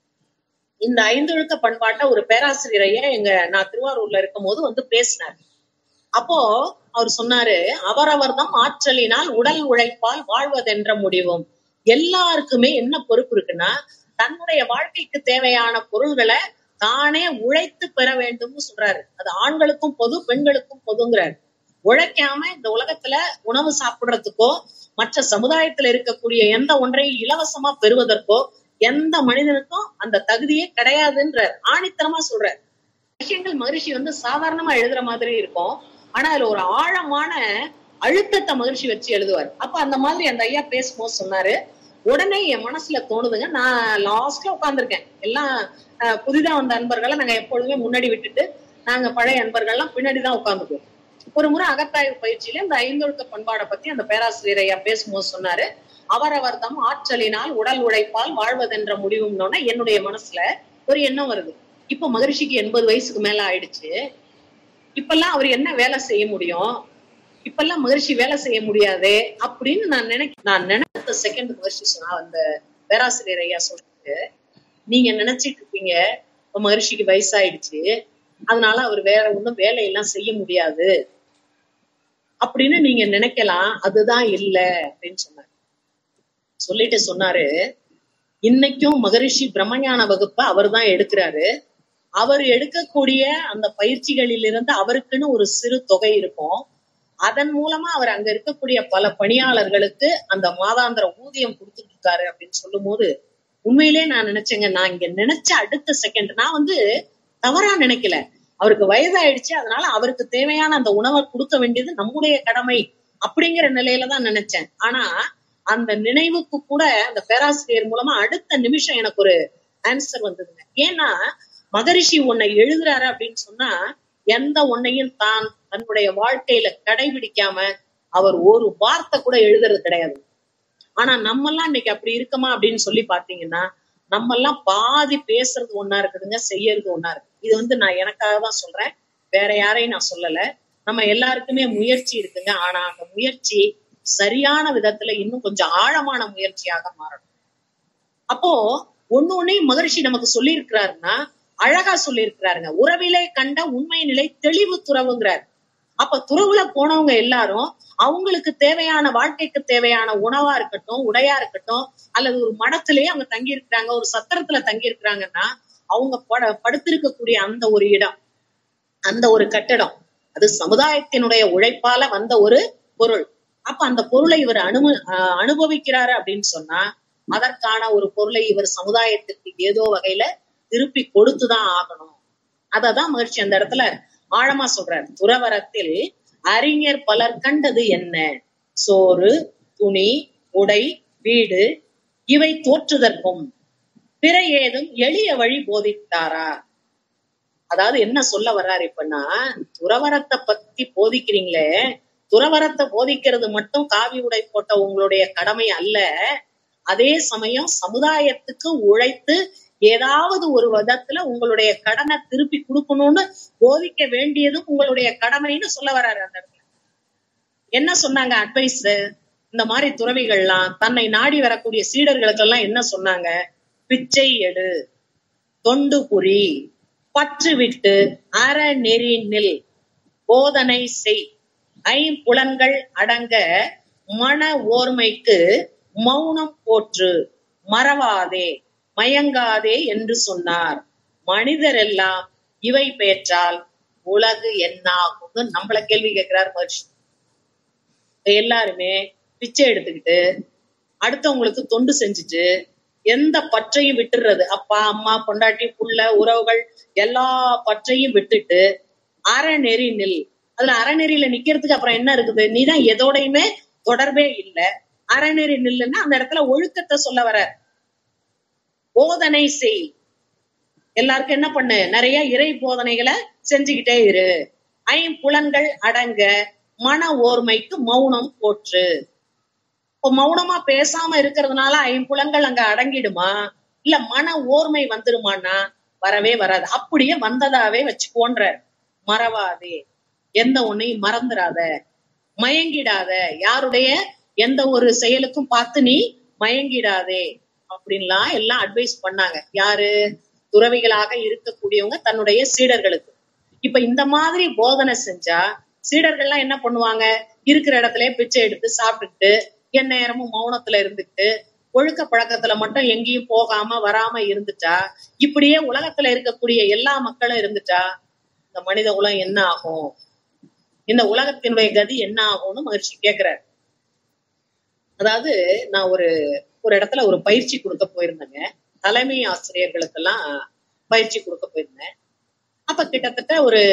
இந்த ஐந்தொழுக்க பண்பாட்டை ஒரு பேராசிரியரைய எங்க நான் திருவாரூர்ல இருக்கும் போது வந்து பேசினார் அப்போ அவர் சொன்னாரு அவரவர்தம் ஆற்றலினால் உடல் உழைப்பால் வாழ்வதென்ற முடிவும் எல்லாருக்குமே என்ன பொறுப்பு இருக்குன்னா தன்னுடைய வாழ்க்கைக்கு தேவையான பொருள்களை தானே உழைத்து பெற வேண்டும்னு சொல்றாரு அது ஆண்களுக்கும் பொது பெண்களுக்கும் பொதுங்கிறாரு உழைக்காம இந்த உலகத்துல உணவு சாப்பிடுறதுக்கோ மற்ற சமுதாயத்துல இருக்கக்கூடிய எந்த ஒன்றையும் இலவசமா பெறுவதற்கோ எந்த மனிதனுக்கும் அந்த தகுதியே கிடையாதுன்றார் ஆணித்தரமா சொல்றார் விஷயங்கள் மகிழ்ச்சி வந்து சாதாரணமா எழுதுற மாதிரி இருக்கும் ஆனா அதுல ஒரு ஆழமான அழுத்தத்தை மகிழ்ச்சி வச்சு எழுதுவார் அப்ப அந்த மாதிரி அந்த ஐயா பேசும்போது சொன்னாரு உடனே என் மனசுல தோணுதுங்க நான் லாஸ்ட்ல உட்காந்துருக்கேன் எல்லாம் அஹ், புதிதா வந்த அன்பர்களை நாங்க எப்பொழுதுமே முன்னாடி விட்டுட்டு நாங்க பழைய அன்பர்கள்லாம் பின்னாடிதான் உட்காந்துக்குவோம் ஒரு முறை அகத்தாய்வு பயிற்சியில இந்த ஐந்தொழுக்க பண்பாடை பத்தி அந்த பேராசிரியர் ஐயா பேசும்போது சொன்னாரு அவரவர் தம் ஆற்றலினால் உடல் உழைப்பால் வாழ்வதென்ற முடிவும்னோட என்னுடைய மனசுல ஒரு எண்ணம் வருது இப்ப மகரிஷிக்கு எண்பது வயசுக்கு மேல ஆயிடுச்சு இப்பெல்லாம் அவர் என்ன வேலை செய்ய முடியும் இப்பெல்லாம் மகரிஷி வேலை செய்ய முடியாதே அப்படின்னு நான் நினைக்க நான் நினைத்த செகண்ட் மகரிஷி சொன்னா அந்த பேராசிரியர் ஐயா சொல்லிட்டு நீங்க நினைச்சிட்டு இருப்பீங்க இப்ப மகரிஷிக்கு வயசாயிடுச்சு அதனால அவர் வேற ஒண்ணும் வேலையெல்லாம் செய்ய முடியாது அப்படின்னு நீங்க நினைக்கலாம் அதுதான் இல்ல அப்படின்னு சொன்னாரு சொல்லிட்டு சொன்னாரு இன்னைக்கும் மகரிஷி பிரம்மஞான வகுப்பை அவர் தான் எடுக்கிறாரு அவர் எடுக்கக்கூடிய அந்த பயிற்சிகளிலிருந்து அவருக்குன்னு ஒரு சிறு தொகை இருக்கும் அதன் மூலமா அவர் அங்க இருக்கக்கூடிய பல பணியாளர்களுக்கு அந்த மாதாந்திர ஊதியம் கொடுத்துட்டு இருக்காரு அப்படின்னு சொல்லும் போது உண்மையிலே நான் நினைச்சேங்க நான் இங்க நினைச்ச அடுத்த செகண்ட் நான் வந்து தவறா நினைக்கல அவருக்கு வயதாயிடுச்சு அதனால அவருக்கு தேவையான அந்த உணவை கொடுக்க வேண்டியது நம்முடைய கடமை அப்படிங்கிற நிலையில தான் நினைச்சேன் ஆனா அந்த நினைவுக்கு கூட அந்த பேராசிரியர் மூலமா அடுத்த நிமிஷம் எனக்கு ஒரு ஆன்சர் வந்ததுங்க ஏன்னா மகரிஷி உன்னை எழுதுறாரு அப்படின்னு சொன்னா எந்த ஒன்னையும் தான் தன்னுடைய வாழ்க்கையில கடைபிடிக்காம அவர் ஒரு வார்த்தை கூட எழுதுறது கிடையாது ஆனா நம்ம எல்லாம் இன்னைக்கு அப்படி இருக்கமா அப்படின்னு சொல்லி பாத்தீங்கன்னா நம்ம எல்லாம் பாதி பேசுறது ஒண்ணா இருக்குதுங்க செய்யறது ஒண்ணா இருக்கு இது வந்து நான் எனக்காக தான் சொல்றேன் வேற யாரையும் நான் சொல்லல நம்ம எல்லாருக்குமே முயற்சி இருக்குங்க ஆனா அந்த முயற்சி சரியான விதத்துல இன்னும் கொஞ்சம் ஆழமான முயற்சியாக மாறணும் அப்போ ஒண்ணு ஒன்னையும் மகரிஷி நமக்கு சொல்லி இருக்கிறாருன்னா அழகா சொல்லி இருக்கிறாருங்க உறவிலே கண்ட உண்மை நிலை தெளிவு துறவுங்கிறார் அப்ப துறவுல போனவங்க எல்லாரும் அவங்களுக்கு தேவையான வாழ்க்கைக்கு தேவையான உணவா இருக்கட்டும் உடையா இருக்கட்டும் அல்லது ஒரு மடத்திலேயே அவங்க தங்கி இருக்கிறாங்க ஒரு சத்திரத்துல தங்கி இருக்கிறாங்கன்னா அவங்க பட படுத்திருக்கக்கூடிய அந்த ஒரு இடம் அந்த ஒரு கட்டடம் அது சமுதாயத்தினுடைய உழைப்பால வந்த ஒரு பொருள் அப்ப அந்த பொருளை இவர் அனுப ஆஹ் அனுபவிக்கிறாரு அப்படின்னு சொன்னா அதற்கான ஒரு பொருளை இவர் சமுதாயத்திற்கு ஏதோ வகையில திருப்பி கொடுத்துதான் ஆகணும் அததான் மகிழ்ச்சி அந்த இடத்துல ஆழமா சொல்றாரு துறவரத்தில் அறிஞர் பலர் கண்டது என்ன சோறு துணி உடை வீடு இவை தோற்றுதற்கும் பிற ஏதும் எளிய வழி போதித்தாரா அதாவது என்ன சொல்ல வர்றாரு இப்பன்னா துறவரத்தை பத்தி போதிக்கிறீங்களே துறவரத்தை போதிக்கிறது மட்டும் காவி உடை போட்ட உங்களுடைய கடமை அல்ல அதே சமயம் சமுதாயத்துக்கு உழைத்து ஏதாவது ஒரு விதத்துல உங்களுடைய கடனை திருப்பி கொடுக்கணும்னு போதிக்க வேண்டியதும் உங்களுடைய கடமைன்னு சொல்ல வர்றாரு அந்த இடத்துல என்ன சொன்னாங்க அட்வைஸ் இந்த மாதிரி துறவிகள்லாம் தன்னை நாடி வரக்கூடிய சீடர்களுக்கெல்லாம் என்ன சொன்னாங்க பிச்சை எடு தொண்டு புரி பற்று விட்டு அற நெறி நில் போதனை செய் ஐம்புலன்கள் அடங்க மன ஓர்மைக்கு மௌனம் போற்று மறவாதே மயங்காதே என்று சொன்னார் மனிதரெல்லாம் இவை பெற்றால் உலகு என்னாகும்னு நம்மள கேள்வி கேட்கிறார் மகர்ஷி எல்லாருமே பிச்சை எடுத்துக்கிட்டு அடுத்தவங்களுக்கு தொண்டு செஞ்சுட்டு எந்த பற்றையும் விட்டுறது அப்பா அம்மா பொண்டாட்டி புள்ள உறவுகள் எல்லா பற்றையும் விட்டுட்டு அறநெறி நில் அதுல அறநெறியில நிக்கிறதுக்கு அப்புறம் என்ன இருக்குது நீதான் எதோடையுமே தொடர்பே இல்லை அறநெறி நில்லுன்னா அந்த இடத்துல ஒழுக்கத்தை சொல்ல வர போதனை செய் எல்லாருக்கும் என்ன பண்ணு நிறைய இறை போதனைகளை செஞ்சுக்கிட்டே இரு ஐம்புலன்கள் அடங்க மன ஓர்மைக்கு மௌனம் போற்று இப்போ மௌனமா பேசாம இருக்கிறதுனால ஐம்புலன்கள் அங்க அடங்கிடுமா இல்ல மன ஓர்மை வந்துருமான்னா வரவே வராது அப்படியே வந்ததாவே வச்சுக்கோன்ற மறவாதே எந்த ஒன்னையும் மறந்துடாத மயங்கிடாத யாருடைய எந்த ஒரு செயலுக்கும் பார்த்து நீ மயங்கிடாதே அப்படின்லாம் எல்லாம் அட்வைஸ் பண்ணாங்க யாரு துறவிகளாக இருக்கக்கூடியவங்க தன்னுடைய சீடர்களுக்கு இப்ப இந்த மாதிரி போதனை செஞ்சா சீடர்கள்லாம் என்ன பண்ணுவாங்க இருக்கிற இடத்துல பிச்சை எடுத்து சாப்பிட்டுட்டு என் நேரமும் மௌனத்துல இருந்துட்டு ஒழுக்க பழக்கத்துல மட்டும் எங்கேயும் போகாம வராம இருந்துட்டா இப்படியே உலகத்துல இருக்கக்கூடிய எல்லா மக்களும் இருந்துட்டா இந்த மனித குலம் என்ன ஆகும் இந்த உலகத்தினுடைய கதி என்ன ஆகும்னு மகிழ்ச்சி கேக்குறாரு அதாவது நான் ஒரு ஒரு இடத்துல ஒரு பயிற்சி கொடுக்க போயிருந்தேங்க தலைமை ஆசிரியர்களுக்கெல்லாம் பயிற்சி கொடுக்க போயிருந்தேன் அப்ப கிட்டத்தட்ட ஒரு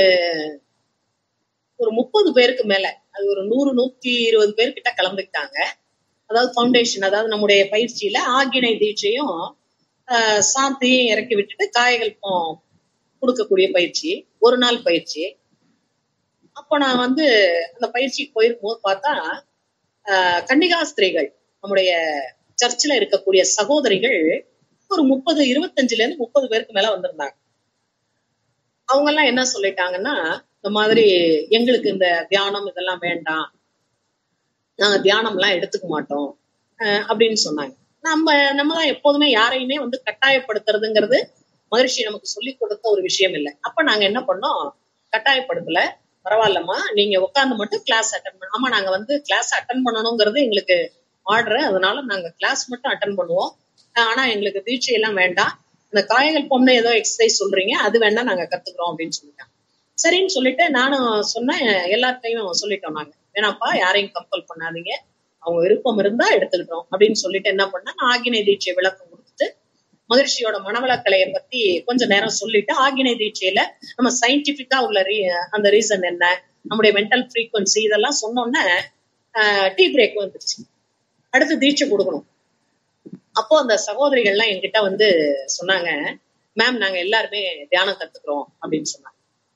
ஒரு முப்பது பேருக்கு மேல அது ஒரு நூறு நூத்தி இருபது பேர் கிட்ட கலந்துக்கிட்டாங்க அதாவது ஃபவுண்டேஷன் அதாவது நம்முடைய பயிற்சியில ஆகினை தீட்சையும் ஆஹ் சாந்தியும் இறக்கி விட்டுட்டு காயகல்பம் கொடுக்கக்கூடிய பயிற்சி ஒரு நாள் பயிற்சி அப்போ நான் வந்து அந்த பயிற்சிக்கு போயிருக்கும் போது பார்த்தா ஆஹ் கன்னிகாஸ்திரிகள் நம்முடைய சர்ச்சில் இருக்கக்கூடிய சகோதரிகள் ஒரு முப்பது இருபத்தஞ்சுல இருந்து முப்பது பேருக்கு மேல வந்திருந்தாங்க அவங்க எல்லாம் என்ன சொல்லிட்டாங்கன்னா இந்த மாதிரி எங்களுக்கு இந்த தியானம் இதெல்லாம் வேண்டாம் நாங்க தியானம் எல்லாம் எடுத்துக்க மாட்டோம் அஹ் அப்படின்னு சொன்னாங்க நம்ம நம்ம தான் எப்போதுமே யாரையுமே வந்து கட்டாயப்படுத்துறதுங்கிறது மகிழ்ச்சி நமக்கு சொல்லி கொடுத்த ஒரு விஷயம் இல்லை அப்ப நாங்க என்ன பண்ணோம் கட்டாயப்படுத்தல பரவாயில்லம்மா நீங்க உட்காந்து மட்டும் கிளாஸ் அட்டன் பண்ண ஆமா நாங்க வந்து கிளாஸ் அட்டன் பண்ணணுங்கிறது எங்களுக்கு ஆர்டர் அதனால நாங்க கிளாஸ் மட்டும் அட்டன் பண்ணுவோம் ஆனா எங்களுக்கு தீட்சை எல்லாம் வேண்டாம் இந்த காயகல்பம்னு ஏதோ எக்ஸசைஸ் சொல்றீங்க அது வேணா நாங்க கத்துக்கிறோம் அப்படின்னு சொல்லிட்டாங்க சரின்னு சொல்லிட்டு நானும் சொன்னேன் எல்லார்ட்டையும் சொல்லிட்டோம் நாங்க வேணாப்பா யாரையும் கம்பல் பண்ணாதீங்க அவங்க விருப்பம் இருந்தா எடுத்துக்கிட்டோம் அப்படின்னு சொல்லிட்டு என்ன பண்ணா நான் ஆகினை தீட்சை விளக்கம் கொடுத்துட்டு மகிழ்ச்சியோட மனவளக்கலையை பத்தி கொஞ்ச நேரம் சொல்லிட்டு ஆகினை தீட்சையில நம்ம சயின்டிபிக்கா உள்ள ரீ அந்த ரீசன் என்ன நம்முடைய மென்டல் ஃப்ரீக்வன்சி இதெல்லாம் சொன்னோன்னே டீ பிரேக் வந்துருச்சு அடுத்து தீட்சை கொடுக்கணும் அப்போ அந்த சகோதரிகள்லாம் என்கிட்ட வந்து சொன்னாங்க மேம் நாங்க எல்லாருமே தியானம் கத்துக்கிறோம் அப்படின்னு சொன்னாங்க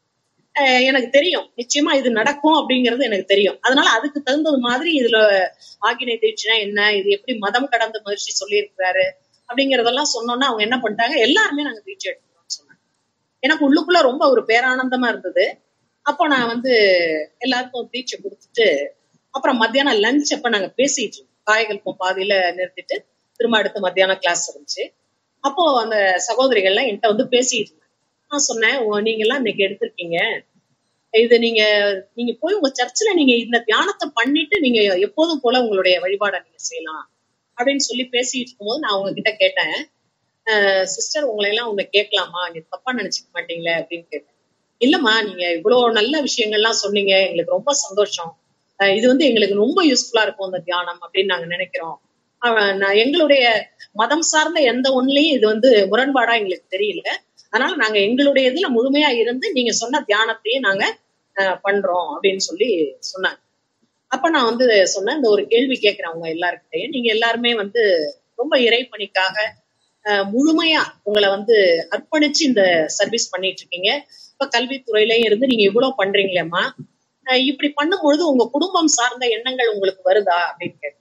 அஹ் எனக்கு தெரியும் நிச்சயமா இது நடக்கும் அப்படிங்கிறது எனக்கு தெரியும் அதனால அதுக்கு தகுந்தது மாதிரி இதுல ஆகினை தீட்சைனா என்ன இது எப்படி மதம் கடந்த மகிழ்ச்சி சொல்லியிருக்கிறாரு அப்படிங்கறதெல்லாம் சொன்னோன்னா அவங்க என்ன பண்ணிட்டாங்க எல்லாருமே நாங்க தீட்சை எடுத்துக்கிறோம்னு சொன்னாங்க எனக்கு உள்ளுக்குள்ள ரொம்ப ஒரு பேரானந்தமா இருந்தது அப்போ நான் வந்து எல்லாருக்கும் தீட்சை கொடுத்துட்டு அப்புறம் மத்தியானம் லஞ்ச் அப்ப நாங்க பேசிட்டு இருந்தோம் காய்கல்பம் பாதியில நிறுத்திட்டு திரும்ப அடுத்து மத்தியானம் கிளாஸ் இருந்துச்சு அப்போ அந்த சகோதரிகள்லாம் என்கிட்ட வந்து பேசிட்டு இருந்தாங்க நான் சொன்னேன் "ஓ, நீங்க எல்லாம் இன்னைக்கு எடுத்திருக்கீங்க இது நீங்க நீங்க போய் உங்க சர்ச்சில் நீங்க இந்த தியானத்தை பண்ணிட்டு நீங்க எப்போதும் போல உங்களுடைய வழிபாடை நீங்க செய்யலாம் அப்படின்னு சொல்லி பேசிட்டு இருக்கும்போது நான் அவங்க கிட்ட கேட்டேன் சிஸ்டர் உங்களை எல்லாம் உங்களை கேட்கலாமா நீங்க தப்பா நினைச்சுக்க மாட்டீங்களே அப்படின்னு கேட்டேன் இல்லம்மா நீங்க இவ்வளவு நல்ல விஷயங்கள்லாம் சொன்னீங்க எங்களுக்கு ரொம்ப சந்தோஷம் அஹ் இது வந்து எங்களுக்கு ரொம்ப யூஸ்ஃபுல்லா இருக்கும் இந்த தியானம் அப்படின்னு நாங்க நினைக்கிறோம் அவன் நான் எங்களுடைய மதம் சார்ந்த எந்த ஒண்ணுலயும் இது வந்து முரண்பாடா எங்களுக்கு தெரியல அதனால நாங்க எங்களுடைய இதுல முழுமையா இருந்து நீங்க சொன்ன தியானத்தையும் நாங்க அஹ், பண்றோம் அப்படின்னு சொல்லி சொன்னாங்க அப்ப நான் வந்து சொன்னேன் இந்த ஒரு கேள்வி கேட்கிறேன் அவங்க எல்லாருக்கிட்டையும் நீங்க எல்லாருமே வந்து ரொம்ப இறைப்பணிக்காக அஹ், முழுமையா உங்களை வந்து அர்ப்பணிச்சு இந்த சர்வீஸ் பண்ணிட்டு இருக்கீங்க இப்ப கல்வித்துறையிலயும் இருந்து நீங்க இவ்வளவு பண்றீங்களேம்மா அஹ், இப்படி பண்ணும்பொழுது உங்க குடும்பம் சார்ந்த எண்ணங்கள் உங்களுக்கு வருதா அப்படின்னு கேட்டேன்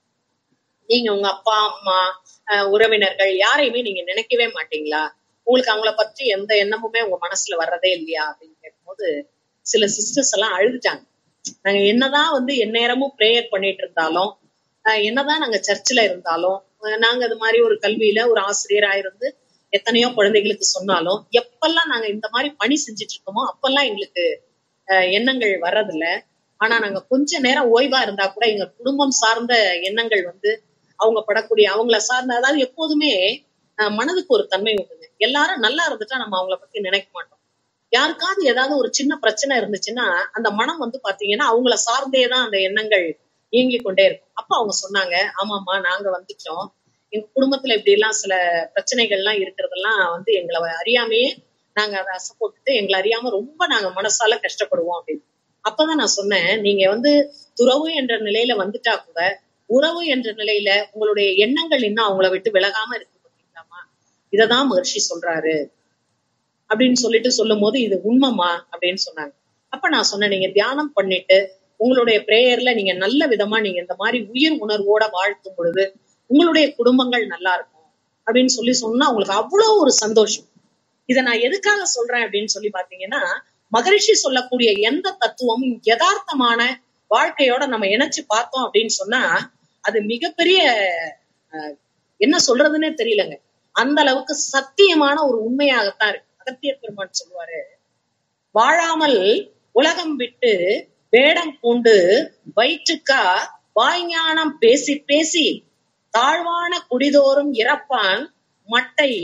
நீங்க உங்க அப்பா அம்மா அஹ், உறவினர்கள் யாரையுமே நீங்க நினைக்கவே மாட்டீங்களா உங்களுக்கு அவங்கள பற்றி எந்த எண்ணமுமே உங்க மனசுல வர்றதே இல்லையா அப்படின்னு கேட்கும்போது சில சிஸ்டர்ஸ் எல்லாம் அழுதுட்டாங்க நாங்க என்னதான் வந்து எந்நேரமும் ப்ரேயர் பண்ணிட்டு இருந்தாலும் அஹ், என்னதான் நாங்க சர்ச்சில் இருந்தாலும் அஹ், நாங்க அது மாதிரி ஒரு கல்வியில ஒரு ஆசிரியரா இருந்து எத்தனையோ குழந்தைகளுக்கு சொன்னாலும் எப்பெல்லாம் நாங்க இந்த மாதிரி பணி செஞ்சுட்டு இருக்கோமோ அப்பெல்லாம் எங்களுக்கு அஹ், எண்ணங்கள் வர்றதில்ல ஆனா நாங்க கொஞ்ச நேரம் ஓய்வா இருந்தா கூட எங்க குடும்பம் சார்ந்த எண்ணங்கள் வந்து அவங்க படக்கூடிய அவங்கள சார்ந்த அதாவது எப்போதுமே அஹ், மனதுக்கு ஒரு தன்மை உண்டுங்க எல்லாரும் நல்லா இருந்துட்டா நம்ம அவங்கள பத்தி நினைக்க மாட்டோம் யாருக்காவது ஏதாவது ஒரு சின்ன பிரச்சனை இருந்துச்சுன்னா அந்த மனம் வந்து பாத்தீங்கன்னா அவங்கள சார்ந்தே தான் அந்த எண்ணங்கள் இயங்கிக் கொண்டே இருக்கும் அப்ப அவங்க சொன்னாங்க ஆமாம்மா நாங்க வந்துட்டோம் எங்க குடும்பத்துல இப்படி எல்லாம் சில பிரச்சனைகள்லாம் இருக்கிறதெல்லாம் வந்து எங்களை அறியாமையே நாங்க அதை அசைப்போட்டுட்டு எங்களை அறியாம ரொம்ப நாங்க மனசால கஷ்டப்படுவோம் அப்படின்னு அப்பதான் நான் சொன்னேன் நீங்க வந்து துறவு என்ற நிலையில வந்துட்டா கூட உறவு என்ற நிலையில உங்களுடைய எண்ணங்கள் இன்னும் அவங்கள விட்டு விலகாம இருக்கு பார்த்தீங்களாமா இததான் மகர்ஷி சொல்றாரு அப்படின்னு சொல்லிட்டு சொல்லும் போது இது உண்மைமா அப்படின்னு சொன்னாங்க அப்ப நான் சொன்னேன் நீங்க தியானம் பண்ணிட்டு உங்களுடைய பிரேயர்ல நீங்க நல்ல விதமா நீங்க இந்த மாதிரி உயிர் உணர்வோட வாழ்த்தும் பொழுது உங்களுடைய குடும்பங்கள் நல்லா இருக்கும் அப்படின்னு சொல்லி சொன்னா உங்களுக்கு அவ்வளவு ஒரு சந்தோஷம் இதை நான் எதுக்காக சொல்றேன் அப்படின்னு சொல்லி பாத்தீங்கன்னா மகரிஷி சொல்லக்கூடிய எந்த தத்துவமும் யதார்த்தமான வாழ்க்கையோட நம்ம இணைச்சு பார்த்தோம் அப்படின்னு சொன்னா அது மிகப்பெரிய அஹ், என்ன சொல்றதுன்னே தெரியலங்க அந்த அளவுக்கு சத்தியமான ஒரு உண்மையாகத்தான் இருக்கு அகத்திய பெருமான் சொல்லுவாரு வாழாமல் உலகம் விட்டு வேடம் பூண்டு வயிற்றுக்கா வாய்ஞானம் பேசி பேசி தாழ்வான குடிதோறும் இறப்பான் மட்டை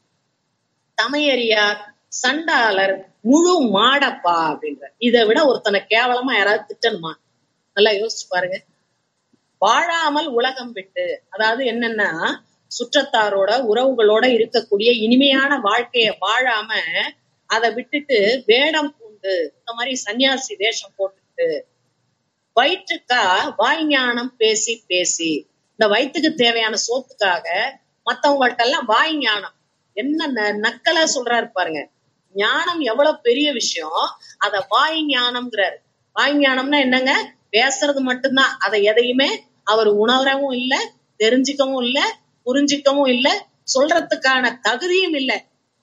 தமையறியார் சண்டாளர் முழு மாடப்பா அப்படின்ற இதை விட ஒருத்தனை கேவலமா யாராவது திட்டணுமா நல்லா யோசிச்சு பாருங்க வாழாமல் உலகம் விட்டு அதாவது என்னன்னா சுற்றத்தாரோட உறவுகளோட இருக்கக்கூடிய இனிமையான வாழ்க்கைய வாழாம அதை விட்டுட்டு வேடம் பூண்டு இந்த மாதிரி சன்னியாசி வேஷம் போட்டுட்டு வயிற்றுக்கா வாய்ஞானம் பேசி பேசி இந்த வயிற்றுக்கு தேவையான சோத்துக்காக மத்தவங்கள்ட்ட எல்லாம் வாய் ஞானம் என்ன ந- நக்கலா சொல்றாரு பாருங்க ஞானம் எவ்வளவு பெரிய விஷயம் அத வாய் ஞானம்ங்கிறாரு வாய் ஞானம்னா என்னங்க பேசுறது மட்டும்தான் அதை எதையுமே அவர் உணரவும் இல்ல தெரிஞ்சுக்கவும் இல்ல புரிஞ்சிக்கவும் இல்ல சொல்றதுக்கான தகுதியும் இல்ல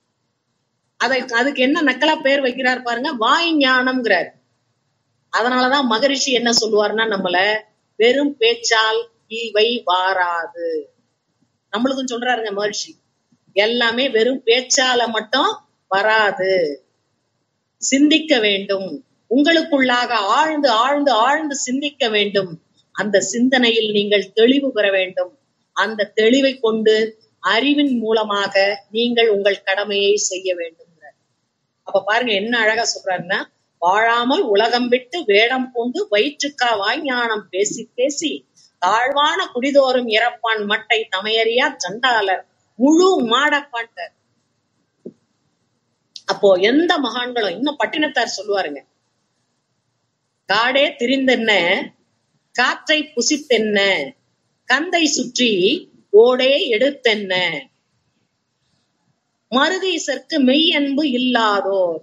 அதை அதுக்கு என்ன நக்கலா பேர் வைக்கிறார் பாருங்க வாய் ஞானம்ங்கிறார் அதனாலதான் மகரிஷி என்ன சொல்லுவாருன்னா நம்மள வெறும் பேச்சால் இவை வாராது நம்மளுக்கும் சொல்றாருங்க மகரிஷி எல்லாமே வெறும் பேச்சால மட்டும் வராது சிந்திக்க வேண்டும் உங்களுக்குள்ளாக ஆழ்ந்து ஆழ்ந்து ஆழ்ந்து சிந்திக்க வேண்டும் அந்த சிந்தனையில் நீங்கள் தெளிவு பெற வேண்டும் அந்த தெளிவை கொண்டு அறிவின் மூலமாக நீங்கள் உங்கள் கடமையை செய்ய வேண்டும் அப்ப பாருங்க என்ன அழகா சொல்றாருன்னா வாழாமல் உலகம் விட்டு வேடம் பூண்டு வயிற்றுக்கா வாய்ஞானம் பேசி பேசி தாழ்வான குடிதோறும் இறப்பான் மட்டை தமையறியா சண்டாளர் முழு மாடப்பான்ட்ட அப்போ எந்த மகான்களும் இன்னும் பட்டினத்தார் சொல்லுவாருங்க காடே திரிந்தென்ன காற்றை புசித்தென்ன கந்தை சுற்றி ஓடே எடுத்தென்ன மருதீசர்க்கு மெய் அன்பு இல்லாதோர்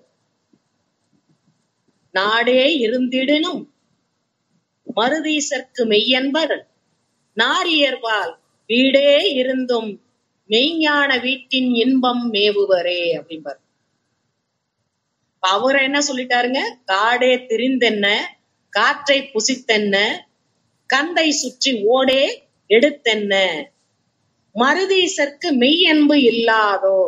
நாடே இருந்திடினும் மருதீசர்க்கு மெய்யன்பர் நாரியர்வால் வீடே இருந்தும் மெய்ஞான வீட்டின் இன்பம் மேவுவரே அப்படிம்பார் இப்ப அவர் என்ன சொல்லிட்டாருங்க காடே திரிந்தென்ன காற்றை புசித்தென்ன கந்தை சுற்றி ஓடே எடுத்தென்ன மருதீசர்க்கு மெய் அன்பு இல்லாதோ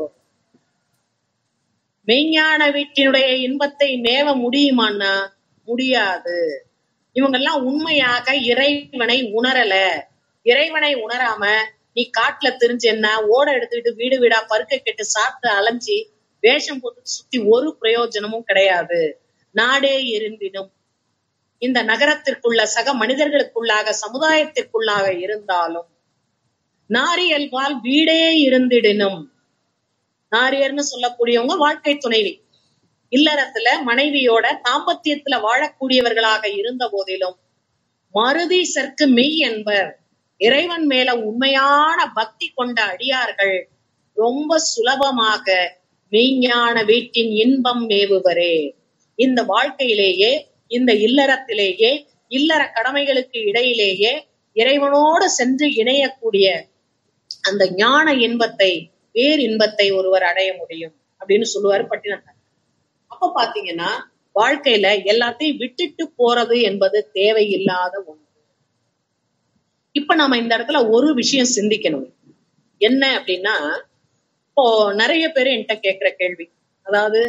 மெய்ஞான வீட்டினுடைய இன்பத்தை மேவ முடியுமான்னா முடியாது இவங்கெல்லாம் உண்மையாக இறைவனை உணரல இறைவனை உணராம நீ காட்டுல தெரிஞ்சு என்ன ஓட எடுத்துக்கிட்டு வீடு வீடா பருக்க கெட்டு சாப்பிட்டு அலைஞ்சி வேஷம் போட்டு சுத்தி ஒரு பிரயோஜனமும் கிடையாது நாடே இருந்தினும் இந்த நகரத்திற்குள்ள சக மனிதர்களுக்குள்ளாக சமுதாயத்திற்குள்ளாக இருந்தாலும் நாரியல்வால் வீடே இருந்திடினும் நாரியர்னு சொல்லக்கூடியவங்க வாழ்க்கை துணைவி இல்லறத்துல மனைவியோட தாம்பத்தியத்துல வாழக்கூடியவர்களாக இருந்த போதிலும் மருதீசர்க்கு மெய் என்பர் இறைவன் மேல உண்மையான பக்தி கொண்ட அடியார்கள் ரொம்ப சுலபமாக மெய்ஞான வீட்டின் இன்பம் மேவுவரே இந்த வாழ்க்கையிலேயே இந்த இல்லறத்திலேயே இல்லற கடமைகளுக்கு இடையிலேயே இறைவனோடு சென்று இணையக்கூடிய அந்த ஞான இன்பத்தை வேர் இன்பத்தை ஒருவர் அடைய முடியும் அப்படின்னு சொல்லுவாரு பட்டினத்தார் அப்ப பாத்தீங்கன்னா வாழ்க்கையில எல்லாத்தையும் விட்டுட்டு போறது என்பது தேவையில்லாத ஒன்று இப்ப நாம இந்த இடத்துல ஒரு விஷயம் சிந்திக்கணும் என்ன அப்படின்னா இப்போ நிறைய பேர் என்கிட்ட கேட்கிற கேள்வி அதாவது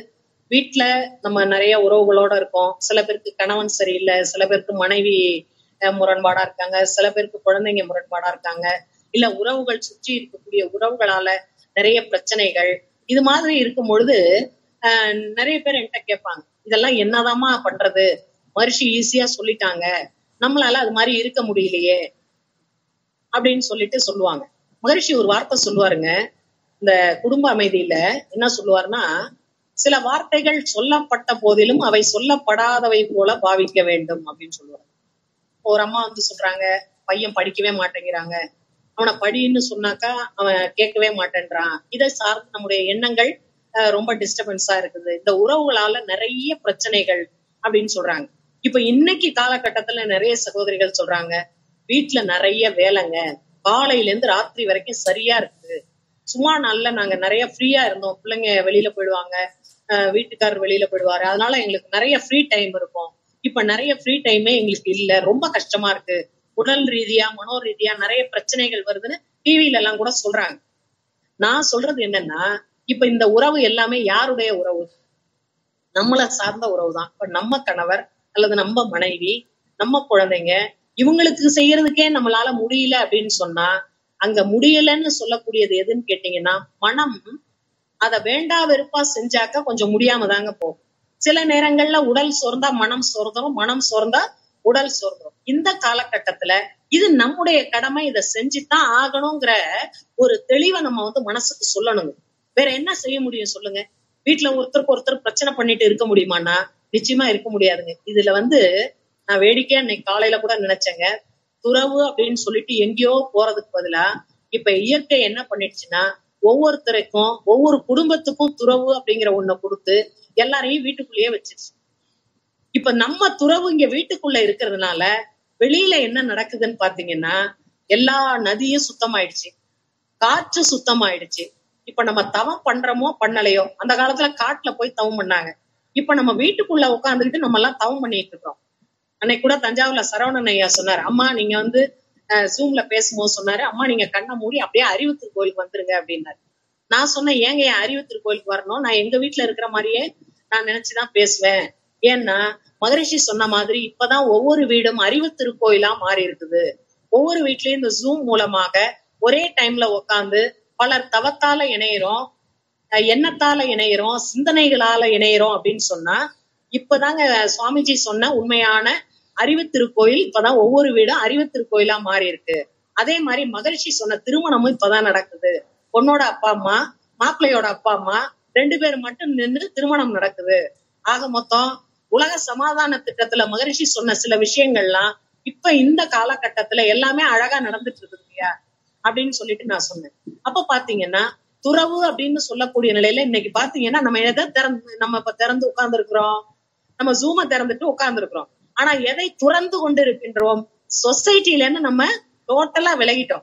வீட்ல நம்ம நிறைய உறவுகளோட இருக்கோம் சில பேருக்கு கணவன் சரியில்லை சில பேருக்கு மனைவி அஹ், முரண்பாடா இருக்காங்க சில பேருக்கு குழந்தைங்க முரண்பாடா இருக்காங்க இல்ல உறவுகள் சுற்றி இருக்கக்கூடிய உறவுகளால நிறைய பிரச்சனைகள் இது மாதிரி இருக்கும் பொழுது ஆஹ், நிறைய பேர் என்கிட்ட கேட்பாங்க இதெல்லாம் என்னதாம்மா பண்றது மனுஷி ஈஸியா சொல்லிட்டாங்க நம்மளால அது மாதிரி இருக்க முடியலையே அப்படின்னு சொல்லிட்டு சொல்லுவாங்க மகரிஷி ஒரு வார்த்தை சொல்லுவாருங்க இந்த குடும்ப அமைதியில என்ன சொல்லுவாருன்னா சில வார்த்தைகள் சொல்லப்பட்ட போதிலும் அவை சொல்லப்படாதவை போல பாவிக்க வேண்டும் அப்படின்னு சொல்லுவாங்க ஒரு அம்மா வந்து சொல்றாங்க பையன் படிக்கவே மாட்டேங்கிறாங்க அவனை படின்னு சொன்னாக்கா அவன் கேட்கவே மாட்டேன்றான் இதை சார்ந்து நம்முடைய எண்ணங்கள் அஹ், ரொம்ப டிஸ்டர்பன்ஸா இருக்குது இந்த உறவுகளால நிறைய பிரச்சனைகள் அப்படின்னு சொல்றாங்க இப்ப இன்னைக்கு காலகட்டத்துல நிறைய சகோதரிகள் சொல்றாங்க வீட்டுல நிறைய வேலைங்க காலையில இருந்து ராத்திரி வரைக்கும் சரியா இருக்குது சும்மா நாள்ல நாங்க நிறைய ஃப்ரீயா இருந்தோம் பிள்ளைங்க வெளியில போயிடுவாங்க அஹ் வீட்டுக்காரர் வெளியில போயிடுவாரு அதனால எங்களுக்கு நிறைய ஃப்ரீ டைம் இருக்கும் இப்ப நிறைய ஃப்ரீ டைமே எங்களுக்கு இல்ல ரொம்ப கஷ்டமா இருக்கு உடல் ரீதியா மனோ ரீதியா நிறைய பிரச்சனைகள் வருதுன்னு டிவில எல்லாம் கூட சொல்றாங்க நான் சொல்றது என்னன்னா இப்ப இந்த உறவு எல்லாமே யாருடைய உறவு நம்மள சார்ந்த உறவு தான் இப்ப நம்ம கணவர் அல்லது நம்ம மனைவி நம்ம குழந்தைங்க இவங்களுக்கு செய்யறதுக்கே நம்மளால முடியல அப்படின்னு சொன்னா அங்க முடியலன்னு சொல்லக்கூடியது எதுன்னு கேட்டீங்கன்னா மனம் அத வேண்டா வெறுப்பா செஞ்சாக்க கொஞ்சம் முடியாம தாங்க போகும் சில நேரங்கள்ல உடல் சோர்ந்தா மனம் சோர்ந்துரும் மனம் சோர்ந்தா உடல் சோர்ந்துரும் இந்த காலகட்டத்துல இது நம்முடைய கடமை இதை செஞ்சுதான் ஆகணுங்கிற ஒரு தெளிவை நம்ம வந்து மனசுக்கு சொல்லணுங்க வேற என்ன செய்ய முடியும் சொல்லுங்க வீட்டுல ஒருத்தருக்கு ஒருத்தர் பிரச்சனை பண்ணிட்டு இருக்க முடியுமான்னா நிச்சயமா இருக்க முடியாதுங்க இதுல வந்து நான் வேடிக்கையா இன்னைக்கு காலையில கூட நினைச்சேங்க துறவு அப்படின்னு சொல்லிட்டு எங்கேயோ போறதுக்கு பதிலா இப்ப இயற்கை என்ன பண்ணிடுச்சுன்னா ஒவ்வொருத்தருக்கும் ஒவ்வொரு குடும்பத்துக்கும் துறவு அப்படிங்கிற ஒண்ண கொடுத்து எல்லாரையும் வீட்டுக்குள்ளேயே வச்சிருச்சு இப்ப நம்ம துறவு இங்க வீட்டுக்குள்ள இருக்கிறதுனால வெளியில என்ன நடக்குதுன்னு பாத்தீங்கன்னா எல்லா நதியும் சுத்தமாயிடுச்சு காற்று சுத்தமாயிடுச்சு இப்ப நம்ம தவம் பண்றோமோ பண்ணலையோ அந்த காலத்துல காட்டுல போய் தவம் பண்ணாங்க இப்ப நம்ம வீட்டுக்குள்ள உட்காந்துக்கிட்டு நம்ம எல்லாம் தவம் பண்ணிட்டு இருக்கோம் அன்னைக்கு கூட தஞ்சாவூர்ல சரவணன் ஐயா சொன்னார் அம்மா நீங்க வந்து ஜூம்ல பேசும்போது சொன்னாரு அம்மா நீங்க கண்ணை மூடி அப்படியே அறிவுத்தூர் கோயிலுக்கு வந்துருங்க அப்படின்னாரு நான் சொன்னேன் ஏங்க என் அறிவுத்தூர் கோயிலுக்கு வரணும் நான் எங்க வீட்டுல இருக்கிற மாதிரியே நான் நினைச்சுதான் பேசுவேன் ஏன்னா மகரிஷி சொன்ன மாதிரி இப்பதான் ஒவ்வொரு வீடும் அறிவு திருக்கோயிலா மாறி இருக்குது ஒவ்வொரு வீட்லயும் இந்த ஜூம் மூலமாக ஒரே டைம்ல உட்காந்து பலர் தவத்தால இணையிறோம் அஹ் எண்ணத்தால இணையிறோம் சிந்தனைகளால இணையிறோம் அப்படின்னு சொன்னா இப்பதாங்க சுவாமிஜி சொன்ன உண்மையான அறிவு திருக்கோயில் இப்பதான் ஒவ்வொரு வீடும் அறிவு திருக்கோயிலா மாறி இருக்கு அதே மாதிரி மகரிஷி சொன்ன திருமணமும் இப்பதான் நடக்குது பொண்ணோட அப்பா அம்மா மாப்பிள்ளையோட அப்பா அம்மா ரெண்டு பேர் மட்டும் நின்று திருமணம் நடக்குது ஆக மொத்தம் உலக சமாதான திட்டத்துல மகரிஷி சொன்ன சில விஷயங்கள்லாம் இப்ப இந்த காலகட்டத்துல எல்லாமே அழகா நடந்துட்டு இருக்கு இல்லையா அப்படின்னு சொல்லிட்டு நான் சொன்னேன் அப்ப பாத்தீங்கன்னா துறவு அப்படின்னு சொல்லக்கூடிய நிலையில இன்னைக்கு பாத்தீங்கன்னா நம்ம எதை திறந்து நம்ம இப்ப திறந்து உட்கார்ந்து இருக்கிறோம் நம்ம ஜூம திறந்துட்டு உட்கார்ந்து இருக்கிறோம் ஆனா எதை துறந்து கொண்டு இருக்கின்றோம் சொசைட்டில இருந்து நம்ம டோட்டலா விலகிட்டோம்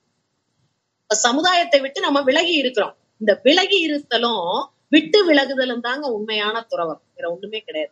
இப்ப சமுதாயத்தை விட்டு நம்ம விலகி இருக்கிறோம் இந்த விலகி இருத்தலும் விட்டு விலகுதலும் தாங்க உண்மையான துறவம் வேற ஒண்ணுமே கிடையாது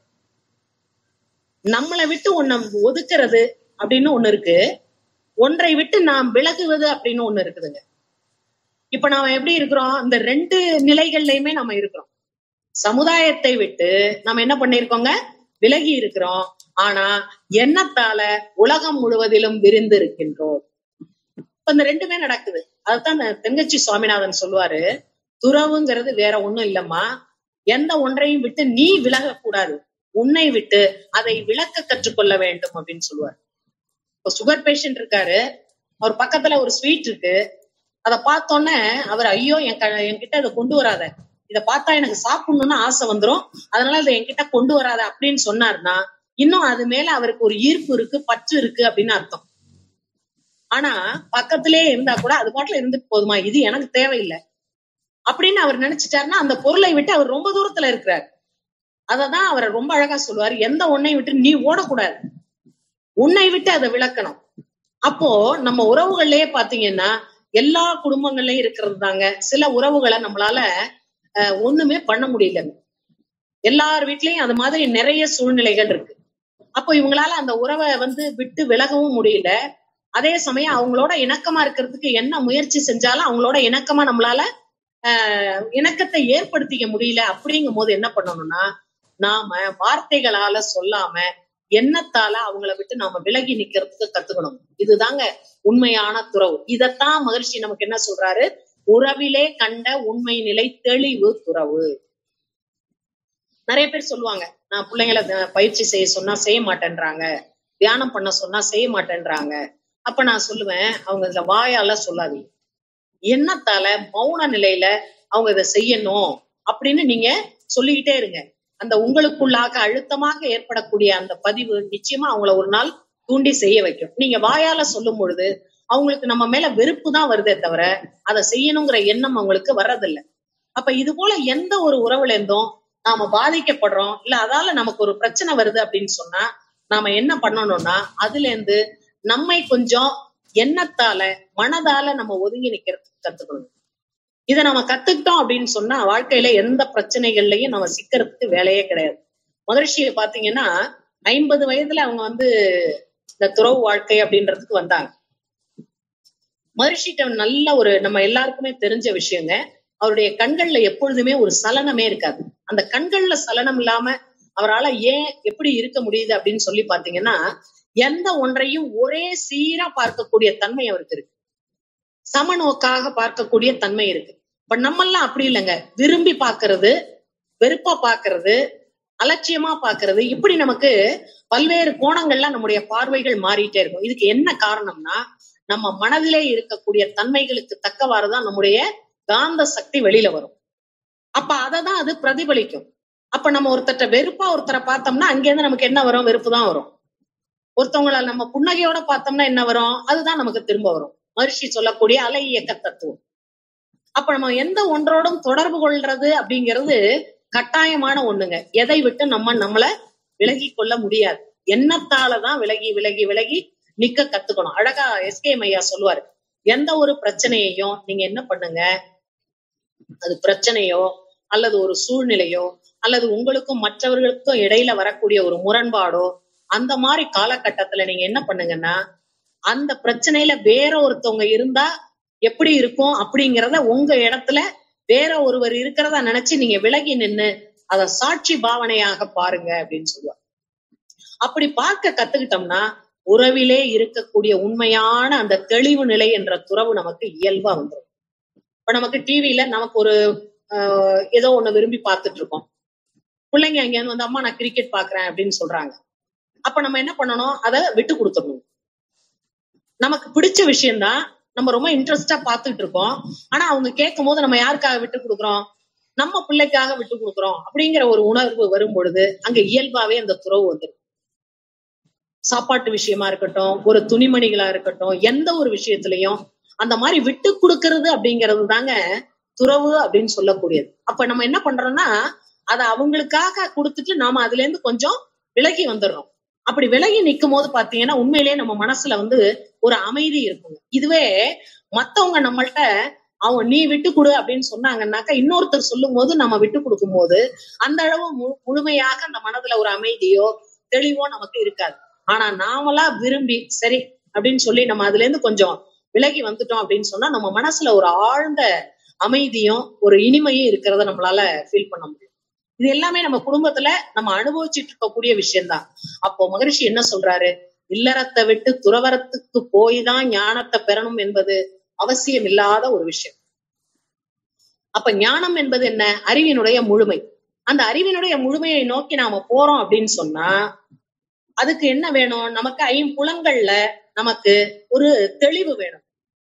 நம்மளை விட்டு ஒன்ன ஒதுக்குறது அப்படின்னு ஒண்ணு இருக்கு ஒன்றை விட்டு நாம் விலகுவது அப்படின்னு ஒண்ணு இருக்குதுங்க இப்ப நாம எப்படி இருக்கிறோம் இந்த ரெண்டு நிலைகள்லயுமே நம்ம இருக்கிறோம் சமுதாயத்தை விட்டு நம்ம என்ன பண்ணிருக்கோங்க விலகி இருக்கிறோம் ஆனா எண்ணத்தால உலகம் முழுவதிலும் விரிந்து இருக்கின்றோம் இப்ப இந்த ரெண்டுமே நடக்குது அதுதான் இந்த தெங்கச்சி சுவாமிநாதன் சொல்லுவாரு துறவுங்கிறது வேற ஒண்ணும் இல்லம்மா எந்த ஒன்றையும் விட்டு நீ விலகக்கூடாது உன்னை விட்டு அதை விளக்க கற்றுக்கொள்ள வேண்டும் அப்படின்னு சொல்லுவார் இப்போ சுகர் பேஷண்ட் இருக்காரு அவர் பக்கத்துல ஒரு ஸ்வீட் இருக்கு அதை பார்த்தோன்னே அவர் ஐயோ என் க என்கிட்ட அதை கொண்டு வராத இதை பார்த்தா எனக்கு சாப்பிடணும்னு ஆசை வந்துரும் அதனால இதை என்கிட்ட கொண்டு வராத அப்படின்னு சொன்னாருன்னா இன்னும் அது மேல அவருக்கு ஒரு ஈர்ப்பு இருக்கு பற்று இருக்கு அப்படின்னு அர்த்தம் ஆனா பக்கத்திலே இருந்தா கூட அது பாட்டுல இருந்துட்டு போதுமா இது எனக்கு தேவையில்லை அப்படின்னு அவர் நினைச்சிட்டாருன்னா அந்த பொருளை விட்டு அவர் ரொம்ப தூரத்துல இருக்கிறார் அததான் அவர் ரொம்ப அழகா சொல்லுவார் எந்த ஒன்னை விட்டு நீ ஓடக்கூடாது உன்னை விட்டு அதை விளக்கணும் அப்போ நம்ம உறவுகள்லயே பாத்தீங்கன்னா எல்லா குடும்பங்கள்லயும் இருக்கிறது தாங்க சில உறவுகளை நம்மளால அஹ், ஒண்ணுமே பண்ண முடியலங்க எல்லார் வீட்லயும் அது மாதிரி நிறைய சூழ்நிலைகள் இருக்கு அப்போ இவங்களால அந்த உறவை வந்து விட்டு விலகவும் முடியல அதே சமயம் அவங்களோட இணக்கமா இருக்கிறதுக்கு என்ன முயற்சி செஞ்சாலும் அவங்களோட இணக்கமா நம்மளால ஆஹ் இணக்கத்தை ஏற்படுத்திக்க முடியல அப்படிங்கும் போது என்ன பண்ணணும்னா நாம வார்த்தைகளால சொல்லாம எண்ணத்தால அவங்கள விட்டு நாம விலகி நிக்கிறதுக்கு கத்துக்கணும் இதுதாங்க உண்மையான துறவு இதத்தான் மகர்ஷி நமக்கு என்ன சொல்றாரு உறவிலே கண்ட உண்மை நிலை தெளிவு துறவு நிறைய பேர் சொல்லுவாங்க நான் பிள்ளைங்களை த- பயிற்சி செய்ய சொன்னா செய்ய மாட்டேன்றாங்க தியானம் பண்ண சொன்னா செய்ய மாட்டேன்றாங்க அப்ப நான் சொல்லுவேன் அவங்க இதுல வாயால சொல்லாதீங்க எண்ணத்தால மௌன நிலையில அவங்க இதை செய்யணும் அப்படின்னு நீங்க சொல்லிக்கிட்டே இருங்க அந்த உங்களுக்குள்ளாக அழுத்தமாக ஏற்படக்கூடிய அந்த பதிவு நிச்சயமா அவங்கள ஒரு நாள் தூண்டி செய்ய வைக்கும் நீங்க வாயால சொல்லும் பொழுது அவங்களுக்கு நம்ம மேல வெறுப்பு தான் வருதே தவிர அதை செய்யணுங்கிற எண்ணம் அவங்களுக்கு வர்றதில்லை அப்ப இது போல எந்த ஒரு உறவுல இருந்தும் நாம பாதிக்கப்படுறோம் இல்ல அதால நமக்கு ஒரு பிரச்சனை வருது அப்படின்னு சொன்னா நாம என்ன பண்ணணும்னா அதுல இருந்து நம்மை கொஞ்சம் எண்ணத்தால மனதால நம்ம ஒதுங்கி நிக்கிறதுக்கு கத்துக்கணும் இதை நம்ம கத்துக்கிட்டோம் அப்படின்னு சொன்னா வாழ்க்கையில எந்த பிரச்சனைகள்லயும் நம்ம சிக்கிறதுக்கு வேலையே கிடையாது மகரிஷியை பாத்தீங்கன்னா ஐம்பது வயதுல அவங்க வந்து இந்த துறவு வாழ்க்கை அப்படின்றதுக்கு வந்தாங்க மகரிஷிட்ட நல்ல ஒரு நம்ம எல்லாருக்குமே தெரிஞ்ச விஷயங்க அவருடைய கண்கள்ல எப்பொழுதுமே ஒரு சலனமே இருக்காது அந்த கண்கள்ல சலனம் இல்லாம அவரால ஏன் எப்படி இருக்க முடியுது அப்படின்னு சொல்லி பாத்தீங்கன்னா எந்த ஒன்றையும் ஒரே சீரா பார்க்கக்கூடிய தன்மை அவருக்கு இருக்கு சமநோக்காக பார்க்கக்கூடிய தன்மை இருக்கு இப்ப நம்மெல்லாம் அப்படி இல்லைங்க விரும்பி பார்க்கிறது வெறுப்பா பார்க்கிறது அலட்சியமா பார்க்கிறது இப்படி நமக்கு பல்வேறு கோணங்கள்ல நம்முடைய பார்வைகள் மாறிட்டே இருக்கும் இதுக்கு என்ன காரணம்னா நம்ம மனதிலே இருக்கக்கூடிய தன்மைகளுக்கு தக்கவாறுதான் நம்முடைய காந்த சக்தி வெளியில வரும் அப்ப அததான் அது பிரதிபலிக்கும் அப்ப நம்ம ஒருத்தட்ட வெறுப்பா ஒருத்தரை பார்த்தோம்னா அங்கேருந்து நமக்கு என்ன வரும் வெறுப்பு தான் வரும் ஒருத்தவங்கள நம்ம புன்னகையோட பார்த்தோம்னா என்ன வரும் அதுதான் நமக்கு திரும்ப வரும் மகிழ்ச்சி சொல்லக்கூடிய அலை இயக்க தத்துவம் அப்ப நம்ம எந்த ஒன்றோடும் தொடர்பு கொள்றது அப்படிங்கிறது கட்டாயமான ஒண்ணுங்க எதை விட்டு நம்ம நம்மள விலகி கொள்ள முடியாது எண்ணத்தாலதான் விலகி விலகி விலகி நிக்க கத்துக்கணும் அழகா எஸ்கே மையா சொல்லுவாரு எந்த ஒரு பிரச்சனையையும் நீங்க என்ன பண்ணுங்க அது பிரச்சனையோ அல்லது ஒரு சூழ்நிலையோ அல்லது உங்களுக்கும் மற்றவர்களுக்கும் இடையில வரக்கூடிய ஒரு முரண்பாடோ அந்த மாதிரி காலகட்டத்துல நீங்க என்ன பண்ணுங்கன்னா அந்த பிரச்சனையில வேற ஒருத்தவங்க இருந்தா எப்படி இருக்கும் அப்படிங்கிறத உங்க இடத்துல வேற ஒருவர் இருக்கிறதா நினைச்சு நீங்க விலகி நின்னு அத சாட்சி பாவனையாக பாருங்க அப்படின்னு சொல்லுவார் அப்படி பார்க்க கத்துக்கிட்டோம்னா உறவிலே இருக்கக்கூடிய உண்மையான அந்த தெளிவு நிலை என்ற துறவு நமக்கு இயல்பா வந்துடும் இப்ப நமக்கு டிவியில நமக்கு ஒரு ஆஹ், ஏதோ ஒண்ணு விரும்பி பார்த்துட்டு இருக்கோம் பிள்ளைங்க அங்க வந்து அம்மா நான் கிரிக்கெட் பாக்குறேன் அப்படின்னு சொல்றாங்க அப்ப நம்ம என்ன பண்ணணும் அதை விட்டு கொடுத்துடணும் நமக்கு பிடிச்ச விஷயம்தான் நம்ம ரொம்ப இன்ட்ரெஸ்டா பார்த்துட்டு இருக்கோம் ஆனா அவங்க கேட்கும் போது நம்ம யாருக்காக விட்டு கொடுக்குறோம் நம்ம பிள்ளைக்காக விட்டு கொடுக்குறோம் அப்படிங்கிற ஒரு உணர்வு வரும் பொழுது அங்க இயல்பாவே அந்த துறவு வந்துடும் சாப்பாட்டு விஷயமா இருக்கட்டும் ஒரு துணிமணிகளா இருக்கட்டும் எந்த ஒரு விஷயத்திலையும் அந்த மாதிரி விட்டு கொடுக்கறது அப்படிங்கிறது தாங்க துறவு அப்படின்னு சொல்லக்கூடியது அப்ப நம்ம என்ன பண்றோம்னா அதை அவங்களுக்காக கொடுத்துட்டு நாம அதுல இருந்து கொஞ்சம் விலகி வந்துடுறோம் அப்படி விலகி நிக்கும் போது பாத்தீங்கன்னா உண்மையிலேயே நம்ம மனசுல வந்து ஒரு அமைதி இருக்குங்க இதுவே மத்தவங்க நம்மள்ட்ட அவங்க நீ விட்டு கொடு அப்படின்னு சொன்னாங்கன்னாக்கா இன்னொருத்தர் சொல்லும் போது நம்ம விட்டு கொடுக்கும் போது அந்த அளவு மு- முழுமையாக அந்த மனதுல ஒரு அமைதியோ தெளிவோ நமக்கு இருக்காது ஆனா நாமளா விரும்பி சரி அப்படின்னு சொல்லி நம்ம அதுல இருந்து கொஞ்சம் விலகி வந்துட்டோம் அப்படின்னு சொன்னா நம்ம மனசுல ஒரு ஆழ்ந்த அமைதியும் ஒரு இனிமையும் இருக்கிறத நம்மளால ஃபீல் பண்ண முடியும் இது எல்லாமே நம்ம குடும்பத்துல நம்ம அனுபவிச்சுட்டு இருக்கக்கூடிய விஷயம்தான் அப்போ மகரிஷி என்ன சொல்றாரு இல்லறத்தை விட்டு துறவரத்துக்கு போய் தான் ஞானத்தை பெறணும் என்பது அவசியம் இல்லாத ஒரு விஷயம் அப்ப ஞானம் என்பது என்ன அறிவினுடைய முழுமை அந்த அறிவினுடைய முழுமையை நோக்கி நாம போறோம் அப்படின்னு சொன்னா அதுக்கு என்ன வேணும் நமக்கு ஐம்புலங்கள்ல நமக்கு ஒரு தெளிவு வேணும்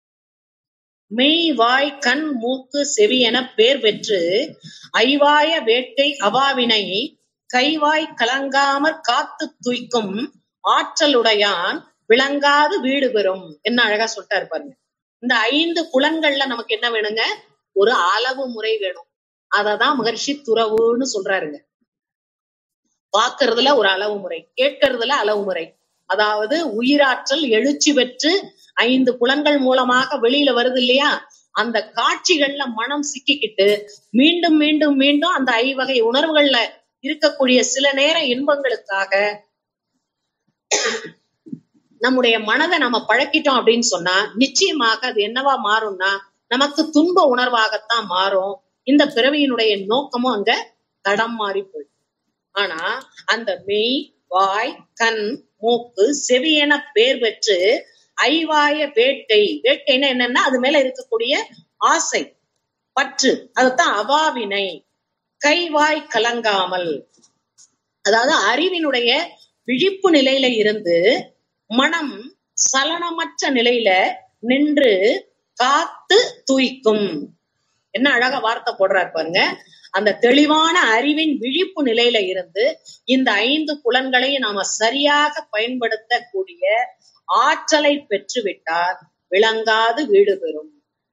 மெய் வாய் கண் மூக்கு செவி என பேர் பெற்று ஐவாய வேட்கை அவாவினை கைவாய் கலங்காமற் காத்து துய்க்கும் ஆற்றலுடையான் விளங்காது வீடு பெறும் என்ன அழகா சொல்லிட்டாரு பாருங்க இந்த ஐந்து புலன்கள்ல நமக்கு என்ன வேணுங்க ஒரு அளவு முறை வேணும் அததான் மகர்ஷி துறவுன்னு சொல்றாருங்க பார்க்கறதுல ஒரு அளவு முறை கேட்கறதுல அளவு முறை அதாவது உயிராற்றல் எழுச்சி பெற்று ஐந்து புலன்கள் மூலமாக வெளியில வருது இல்லையா அந்த காட்சிகள்ல மனம் சிக்கிக்கிட்டு மீண்டும் மீண்டும் மீண்டும் அந்த ஐவகை உணர்வுகள்ல இருக்கக்கூடிய சில நேர இன்பங்களுக்காக நம்முடைய மனதை நம்ம பழக்கிட்டோம் அப்படின்னு சொன்னா நிச்சயமாக அது என்னவா மாறும்னா நமக்கு துன்ப உணர்வாகத்தான் மாறும் இந்த பிறவியினுடைய நோக்கமும் அங்க தடம் மாறி போயிடும் ஆனா அந்த மெய் வாய் கண் மூக்கு செவி என பேர் பெற்று ஐவாய வேட்டை வேட்டைன்னா என்னன்னா அது மேல இருக்கக்கூடிய ஆசை பற்று அதுதான் அவாவினை கைவாய் கலங்காமல் அதாவது அறிவினுடைய விழிப்பு நிலையில இருந்து மனம் சலனமற்ற நிலையில நின்று காத்து தூய்க்கும் என்ன அழகா வார்த்தை போடுறாரு பாருங்க அந்த தெளிவான அறிவின் விழிப்பு நிலையில இருந்து இந்த ஐந்து புலன்களையும் நாம சரியாக பயன்படுத்தக்கூடிய ஆற்றலை பெற்றுவிட்டால் விளங்காது வீடு பெறும்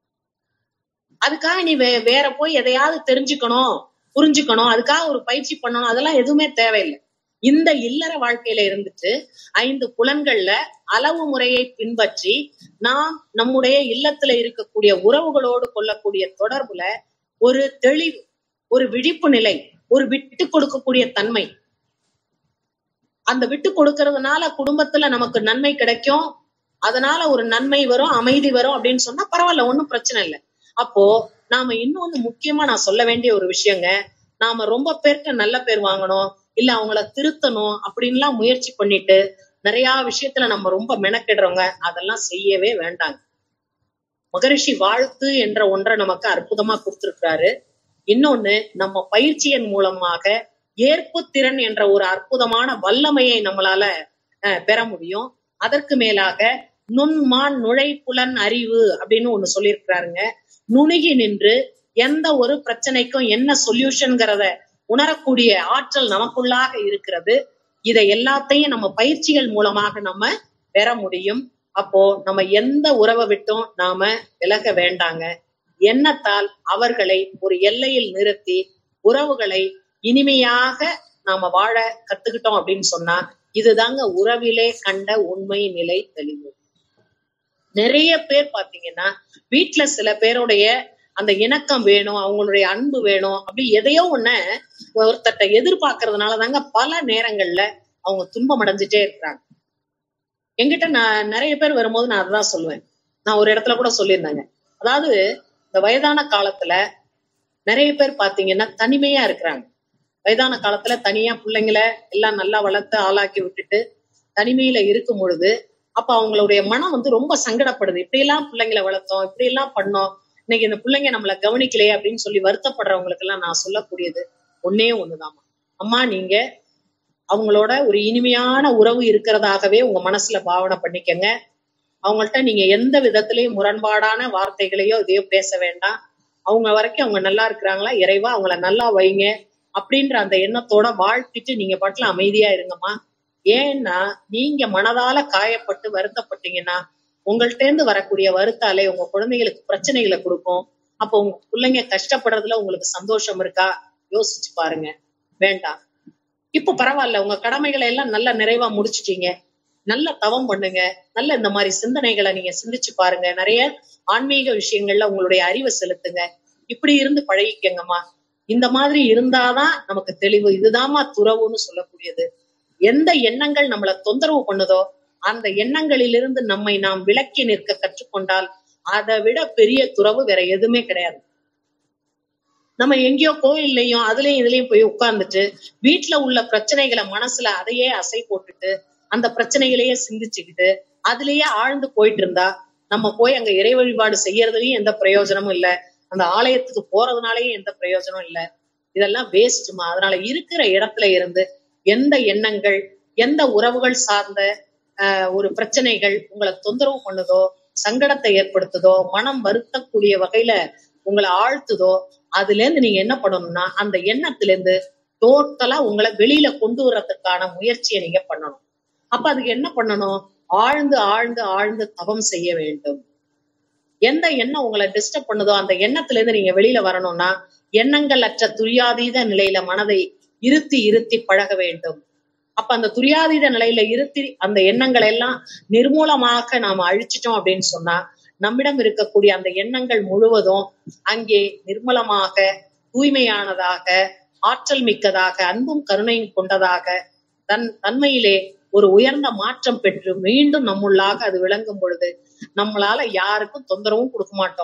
அதுக்காக நீ வே வேற போய் எதையாவது தெரிஞ்சுக்கணும் புரிஞ்சுக்கணும் அதுக்காக ஒரு பயிற்சி பண்ணணும் அதெல்லாம் எதுவுமே தேவையில்லை இந்த இல்லற வாழ்க்கையில இருந்துட்டு ஐந்து புலன்கள்ல அளவு முறையை பின்பற்றி நாம் நம்முடைய இல்லத்துல இருக்கக்கூடிய உறவுகளோடு கொள்ளக்கூடிய தொடர்புல ஒரு தெளிவு ஒரு விழிப்பு நிலை ஒரு விட்டு கொடுக்கக்கூடிய தன்மை அந்த விட்டு கொடுக்கறதுனால குடும்பத்துல நமக்கு நன்மை கிடைக்கும் அதனால ஒரு நன்மை வரும் அமைதி வரும் அப்படின்னு சொன்னா பரவாயில்ல ஒண்ணும் பிரச்சனை இல்லை அப்போ நாம இன்னொன்னு முக்கியமா நான் சொல்ல வேண்டிய ஒரு விஷயங்க நாம ரொம்ப பேருக்கு நல்ல பேர் வாங்கணும் இல்ல அவங்கள திருத்தணும் அப்படின்லாம் முயற்சி பண்ணிட்டு நிறைய விஷயத்துல நம்ம ரொம்ப மெனக்கெடுறவங்க அதெல்லாம் செய்யவே வேண்டாங்க மகரிஷி வாழ்த்து என்ற ஒன்றை நமக்கு அற்புதமா கொடுத்திருக்கிறாரு இன்னொன்னு நம்ம பயிற்சியின் மூலமாக ஏற்பு திறன் என்ற ஒரு அற்புதமான வல்லமையை நம்மளால அஹ், பெற முடியும் அதற்கு மேலாக நுண்மான் நுழைப்புலன் அறிவு அப்படின்னு ஒண்ணு சொல்லியிருக்கிறாருங்க நுணுகி நின்று எந்த ஒரு பிரச்சனைக்கும் என்ன சொல்யூஷன்ங்கிறத உணரக்கூடிய ஆற்றல் நமக்குள்ளாக இருக்கிறது இதை எல்லாத்தையும் நம்ம பயிற்சிகள் மூலமாக நம்ம பெற முடியும் அப்போ நம்ம எந்த உறவை விட்டும் நாம விலக வேண்டாங்க எண்ணத்தால் அவர்களை ஒரு எல்லையில் நிறுத்தி உறவுகளை இனிமையாக நாம வாழ கத்துக்கிட்டோம் அப்படின்னு சொன்னா இதுதாங்க உறவிலே கண்ட உண்மை நிலை தெளிவு நிறைய பேர் பாத்தீங்கன்னா வீட்டுல சில பேருடைய அந்த இணக்கம் வேணும் அவங்களுடைய அன்பு வேணும் அப்படி எதையோ ஒண்ண ஒருத்தட்ட எதிர்பார்க்கறதுனால தாங்க பல நேரங்கள்ல அவங்க துன்பம் அடைஞ்சிட்டே இருக்கிறாங்க என்கிட்ட நான் நிறைய பேர் வரும்போது நான் அதுதான் சொல்லுவேன் நான் ஒரு இடத்துல கூட சொல்லியிருந்தேங்க அதாவது இந்த வயதான காலத்துல நிறைய பேர் பாத்தீங்கன்னா தனிமையா இருக்கிறாங்க வயதான காலத்துல தனியா பிள்ளைங்களை எல்லாம் நல்லா வளர்த்து ஆளாக்கி விட்டுட்டு தனிமையில இருக்கும் பொழுது அப்ப அவங்களுடைய மனம் வந்து ரொம்ப சங்கடப்படுது இப்படி எல்லாம் பிள்ளைங்களை வளர்த்தோம் இப்படி எல்லாம் பண்ணோம் இன்னைக்கு இந்த பிள்ளைங்க நம்மள கவனிக்கலையே அப்படின்னு சொல்லி வருத்தப்படுறவங்களுக்கு எல்லாம் நான் சொல்லக்கூடியது ஒன்னே ஒண்ணுதாம்மா அம்மா நீங்க அவங்களோட ஒரு இனிமையான உறவு இருக்கிறதாகவே உங்க மனசுல பாவனை பண்ணிக்கங்க அவங்கள்ட்ட நீங்க எந்த விதத்திலையும் முரண்பாடான வார்த்தைகளையோ இதையோ பேச வேண்டாம் அவங்க வரைக்கும் அவங்க நல்லா இருக்கிறாங்களா இறைவா அவங்கள நல்லா வைங்க அப்படின்ற அந்த எண்ணத்தோட வாழ்த்திட்டு நீங்க பாட்டுல அமைதியா இருங்கம்மா ஏன்னா நீங்க மனதால காயப்பட்டு வருத்தப்பட்டீங்கன்னா உங்கள்ட்ட இருந்து வரக்கூடிய வருத்தாலே உங்க குழந்தைகளுக்கு பிரச்சனைகளை கொடுக்கும் அப்போ உங்க பிள்ளைங்க கஷ்டப்படுறதுல உங்களுக்கு சந்தோஷம் இருக்கா யோசிச்சு பாருங்க வேண்டாம் இப்போ பரவாயில்ல உங்க கடமைகளை எல்லாம் நல்ல நிறைவா முடிச்சிட்டீங்க நல்ல தவம் பண்ணுங்க நல்ல இந்த மாதிரி சிந்தனைகளை நீங்க சிந்திச்சு பாருங்க நிறைய ஆன்மீக விஷயங்கள்ல உங்களுடைய அறிவை செலுத்துங்க இப்படி இருந்து பழகிக்கங்கம்மா இந்த மாதிரி இருந்தாதான் நமக்கு தெளிவு இதுதாம்மா துறவுன்னு சொல்லக்கூடியது எந்த எண்ணங்கள் நம்மள தொந்தரவு பண்ணுதோ அந்த எண்ணங்களிலிருந்து நம்மை நாம் விலக்கி நிற்க கற்றுக்கொண்டால் அதை விட பெரிய துறவு வேற எதுவுமே கிடையாது நம்ம எங்கேயோ கோயில்லையும் அதுலயும் இதுலயும் போய் உட்கார்ந்துட்டு வீட்டுல உள்ள பிரச்சனைகளை மனசுல அதையே அசை போட்டுட்டு அந்த பிரச்சனைகளையே சிந்திச்சுக்கிட்டு அதுலயே ஆழ்ந்து போயிட்டு இருந்தா நம்ம போய் அங்க இறை வழிபாடு செய்யறதுலயும் எந்த பிரயோஜனமும் இல்ல அந்த ஆலயத்துக்கு போறதுனாலயும் எந்த பிரயோஜனமும் இல்ல இதெல்லாம் வேஸ்ட்மா அதனால இருக்கிற இடத்துல இருந்து எந்த எண்ணங்கள் எந்த உறவுகள் சார்ந்த ஆஹ், ஒரு பிரச்சனைகள் உங்களை தொந்தரவு பண்ணுதோ சங்கடத்தை ஏற்படுத்துதோ மனம் வருத்தக்கூடிய வகையில உங்களை ஆழ்த்துதோ அதுல இருந்து நீங்க என்ன பண்ணணும்னா அந்த எண்ணத்துல இருந்து டோட்டலா உங்களை வெளியில கொண்டு வர்றதுக்கான முயற்சியை நீங்க பண்ணணும் அப்ப அதுக்கு என்ன பண்ணணும் ஆழ்ந்து ஆழ்ந்து ஆழ்ந்து தவம் செய்ய வேண்டும் எந்த எண்ணம் உங்களை டிஸ்டர்ப் பண்ணுதோ அந்த எண்ணத்துல இருந்து நீங்க வெளியில வரணும்னா எண்ணங்கள் அற்ற துரியாதீத நிலையில மனதை இருத்தி இருத்தி பழக வேண்டும் அப்ப அந்த துரியாதீத நிலையில இருத்தி அந்த எண்ணங்களை எல்லாம் நிர்மூலமாக நாம அழிச்சிட்டோம் அப்படின்னு சொன்னா நம்மிடம் இருக்கக்கூடிய அந்த எண்ணங்கள் முழுவதும் அங்கே நிர்மலமாக தூய்மையானதாக ஆற்றல் மிக்கதாக அன்பும் கருணையும் கொண்டதாக தன் தன்மையிலே ஒரு உயர்ந்த மாற்றம் பெற்று மீண்டும் நம்முள்ளாக அது விளங்கும் பொழுது நம்மளால யாருக்கும் தொந்தரவும் கொடுக்க மாட்டோம்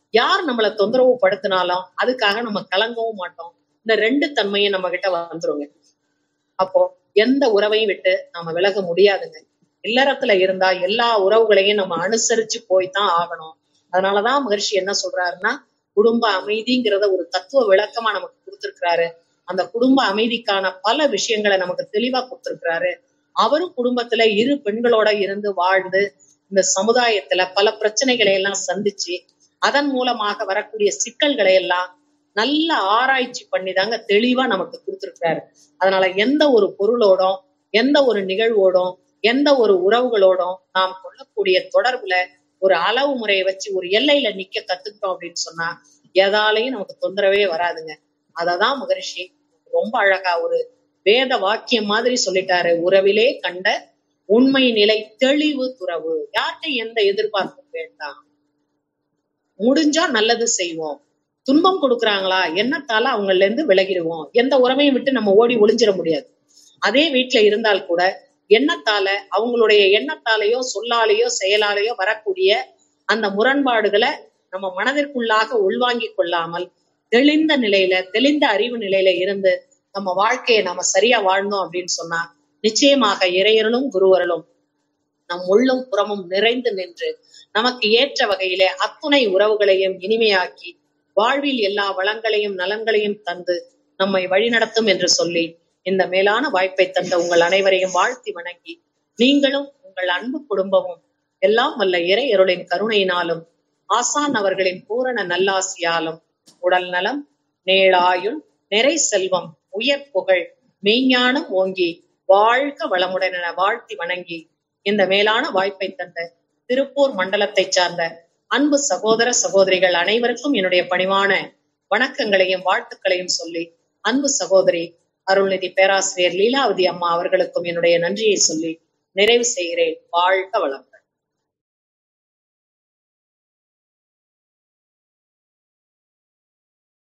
யார் நம்மளை தொந்தரவு படுத்தினாலும் அதுக்காக நம்ம கலங்கவும் மாட்டோம் இந்த ரெண்டு தன்மையும் நம்ம கிட்ட வந்துருங்க அப்போ எந்த உறவையும் விட்டு நாம விலக முடியாதுங்க இல்லறத்துல இருந்தா எல்லா உறவுகளையும் நம்ம அனுசரிச்சு போய்தான் ஆகணும் அதனாலதான் மகர்ஷி என்ன சொல்றாருன்னா குடும்ப அமைதிங்கிறத ஒரு தத்துவ விளக்கமா நமக்கு கொடுத்திருக்கிறாரு அந்த குடும்ப அமைதிக்கான பல விஷயங்களை நமக்கு தெளிவா கொடுத்திருக்கிறாரு அவரும் குடும்பத்துல இரு பெண்களோட இருந்து வாழ்ந்து இந்த சமுதாயத்துல பல பிரச்சனைகளை எல்லாம் சந்திச்சு அதன் மூலமாக வரக்கூடிய சிக்கல்களை எல்லாம் நல்ல ஆராய்ச்சி பண்ணி தாங்க தெளிவா நமக்கு கொடுத்திருக்கிறாரு அதனால எந்த ஒரு பொருளோடும் எந்த ஒரு நிகழ்வோடும் எந்த ஒரு உறவுகளோடும் நாம் கொள்ளக்கூடிய தொடர்புல ஒரு அளவு முறையை வச்சு ஒரு எல்லையில நிக்க கத்துக்கிட்டோம் அப்படின்னு சொன்னா எதாலையும் நமக்கு தொந்தரவே வராதுங்க அததான் மகரிஷி ரொம்ப அழகா ஒரு வேத வாக்கியம் மாதிரி சொல்லிட்டாரு உறவிலே கண்ட உண்மை நிலை தெளிவு துறவு யார்கிட்ட எந்த எதிர்பார்ப்பும் வேண்டாம் முடிஞ்சா நல்லது செய்வோம் துன்பம் கொடுக்குறாங்களா எண்ணத்தால அவங்கள்ல இருந்து விலகிடுவோம் எந்த உறவையும் விட்டு நம்ம ஓடி ஒளிஞ்சிட முடியாது அதே வீட்டுல இருந்தால் கூட எண்ணத்தால அவங்களுடைய எண்ணத்தாலேயோ சொல்லாலேயோ செயலாலேயோ வரக்கூடிய அந்த முரண்பாடுகளை நம்ம மனதிற்குள்ளாக உள்வாங்கிக் கொள்ளாமல் தெளிந்த நிலையில தெளிந்த அறிவு நிலையில இருந்து நம்ம வாழ்க்கையை நம்ம சரியா வாழ்ந்தோம் அப்படின்னு சொன்னா நிச்சயமாக இறையருளும் குருவருளும் நம் உள்ளும் புறமும் நிறைந்து நின்று நமக்கு ஏற்ற வகையிலே அத்துணை உறவுகளையும் இனிமையாக்கி வாழ்வில் எல்லா வளங்களையும் நலன்களையும் தந்து நம்மை வழிநடத்தும் என்று சொல்லி இந்த மேலான வாய்ப்பை தந்த உங்கள் அனைவரையும் வாழ்த்தி வணங்கி நீங்களும் உங்கள் அன்பு குடும்பமும் எல்லாம் வல்ல இறை அருளின் கருணையினாலும் ஆசான் அவர்களின் பூரண நல்லாசியாலும் உடல் நலம் நேளாயுள் நிறை செல்வம் உயர் புகழ் மெய்ஞானம் ஓங்கி வாழ்க வளமுடன் என வாழ்த்தி வணங்கி இந்த மேலான வாய்ப்பை தந்த திருப்பூர் மண்டலத்தை சார்ந்த அன்பு சகோதர சகோதரிகள் அனைவருக்கும் என்னுடைய பணிவான வணக்கங்களையும் வாழ்த்துக்களையும் சொல்லி அன்பு சகோதரி அருள்நிதி பேராசிரியர் லீலாவதி அம்மா அவர்களுக்கும் என்னுடைய நன்றியை சொல்லி நிறைவு செய்கிறேன் வாழ்க வளம்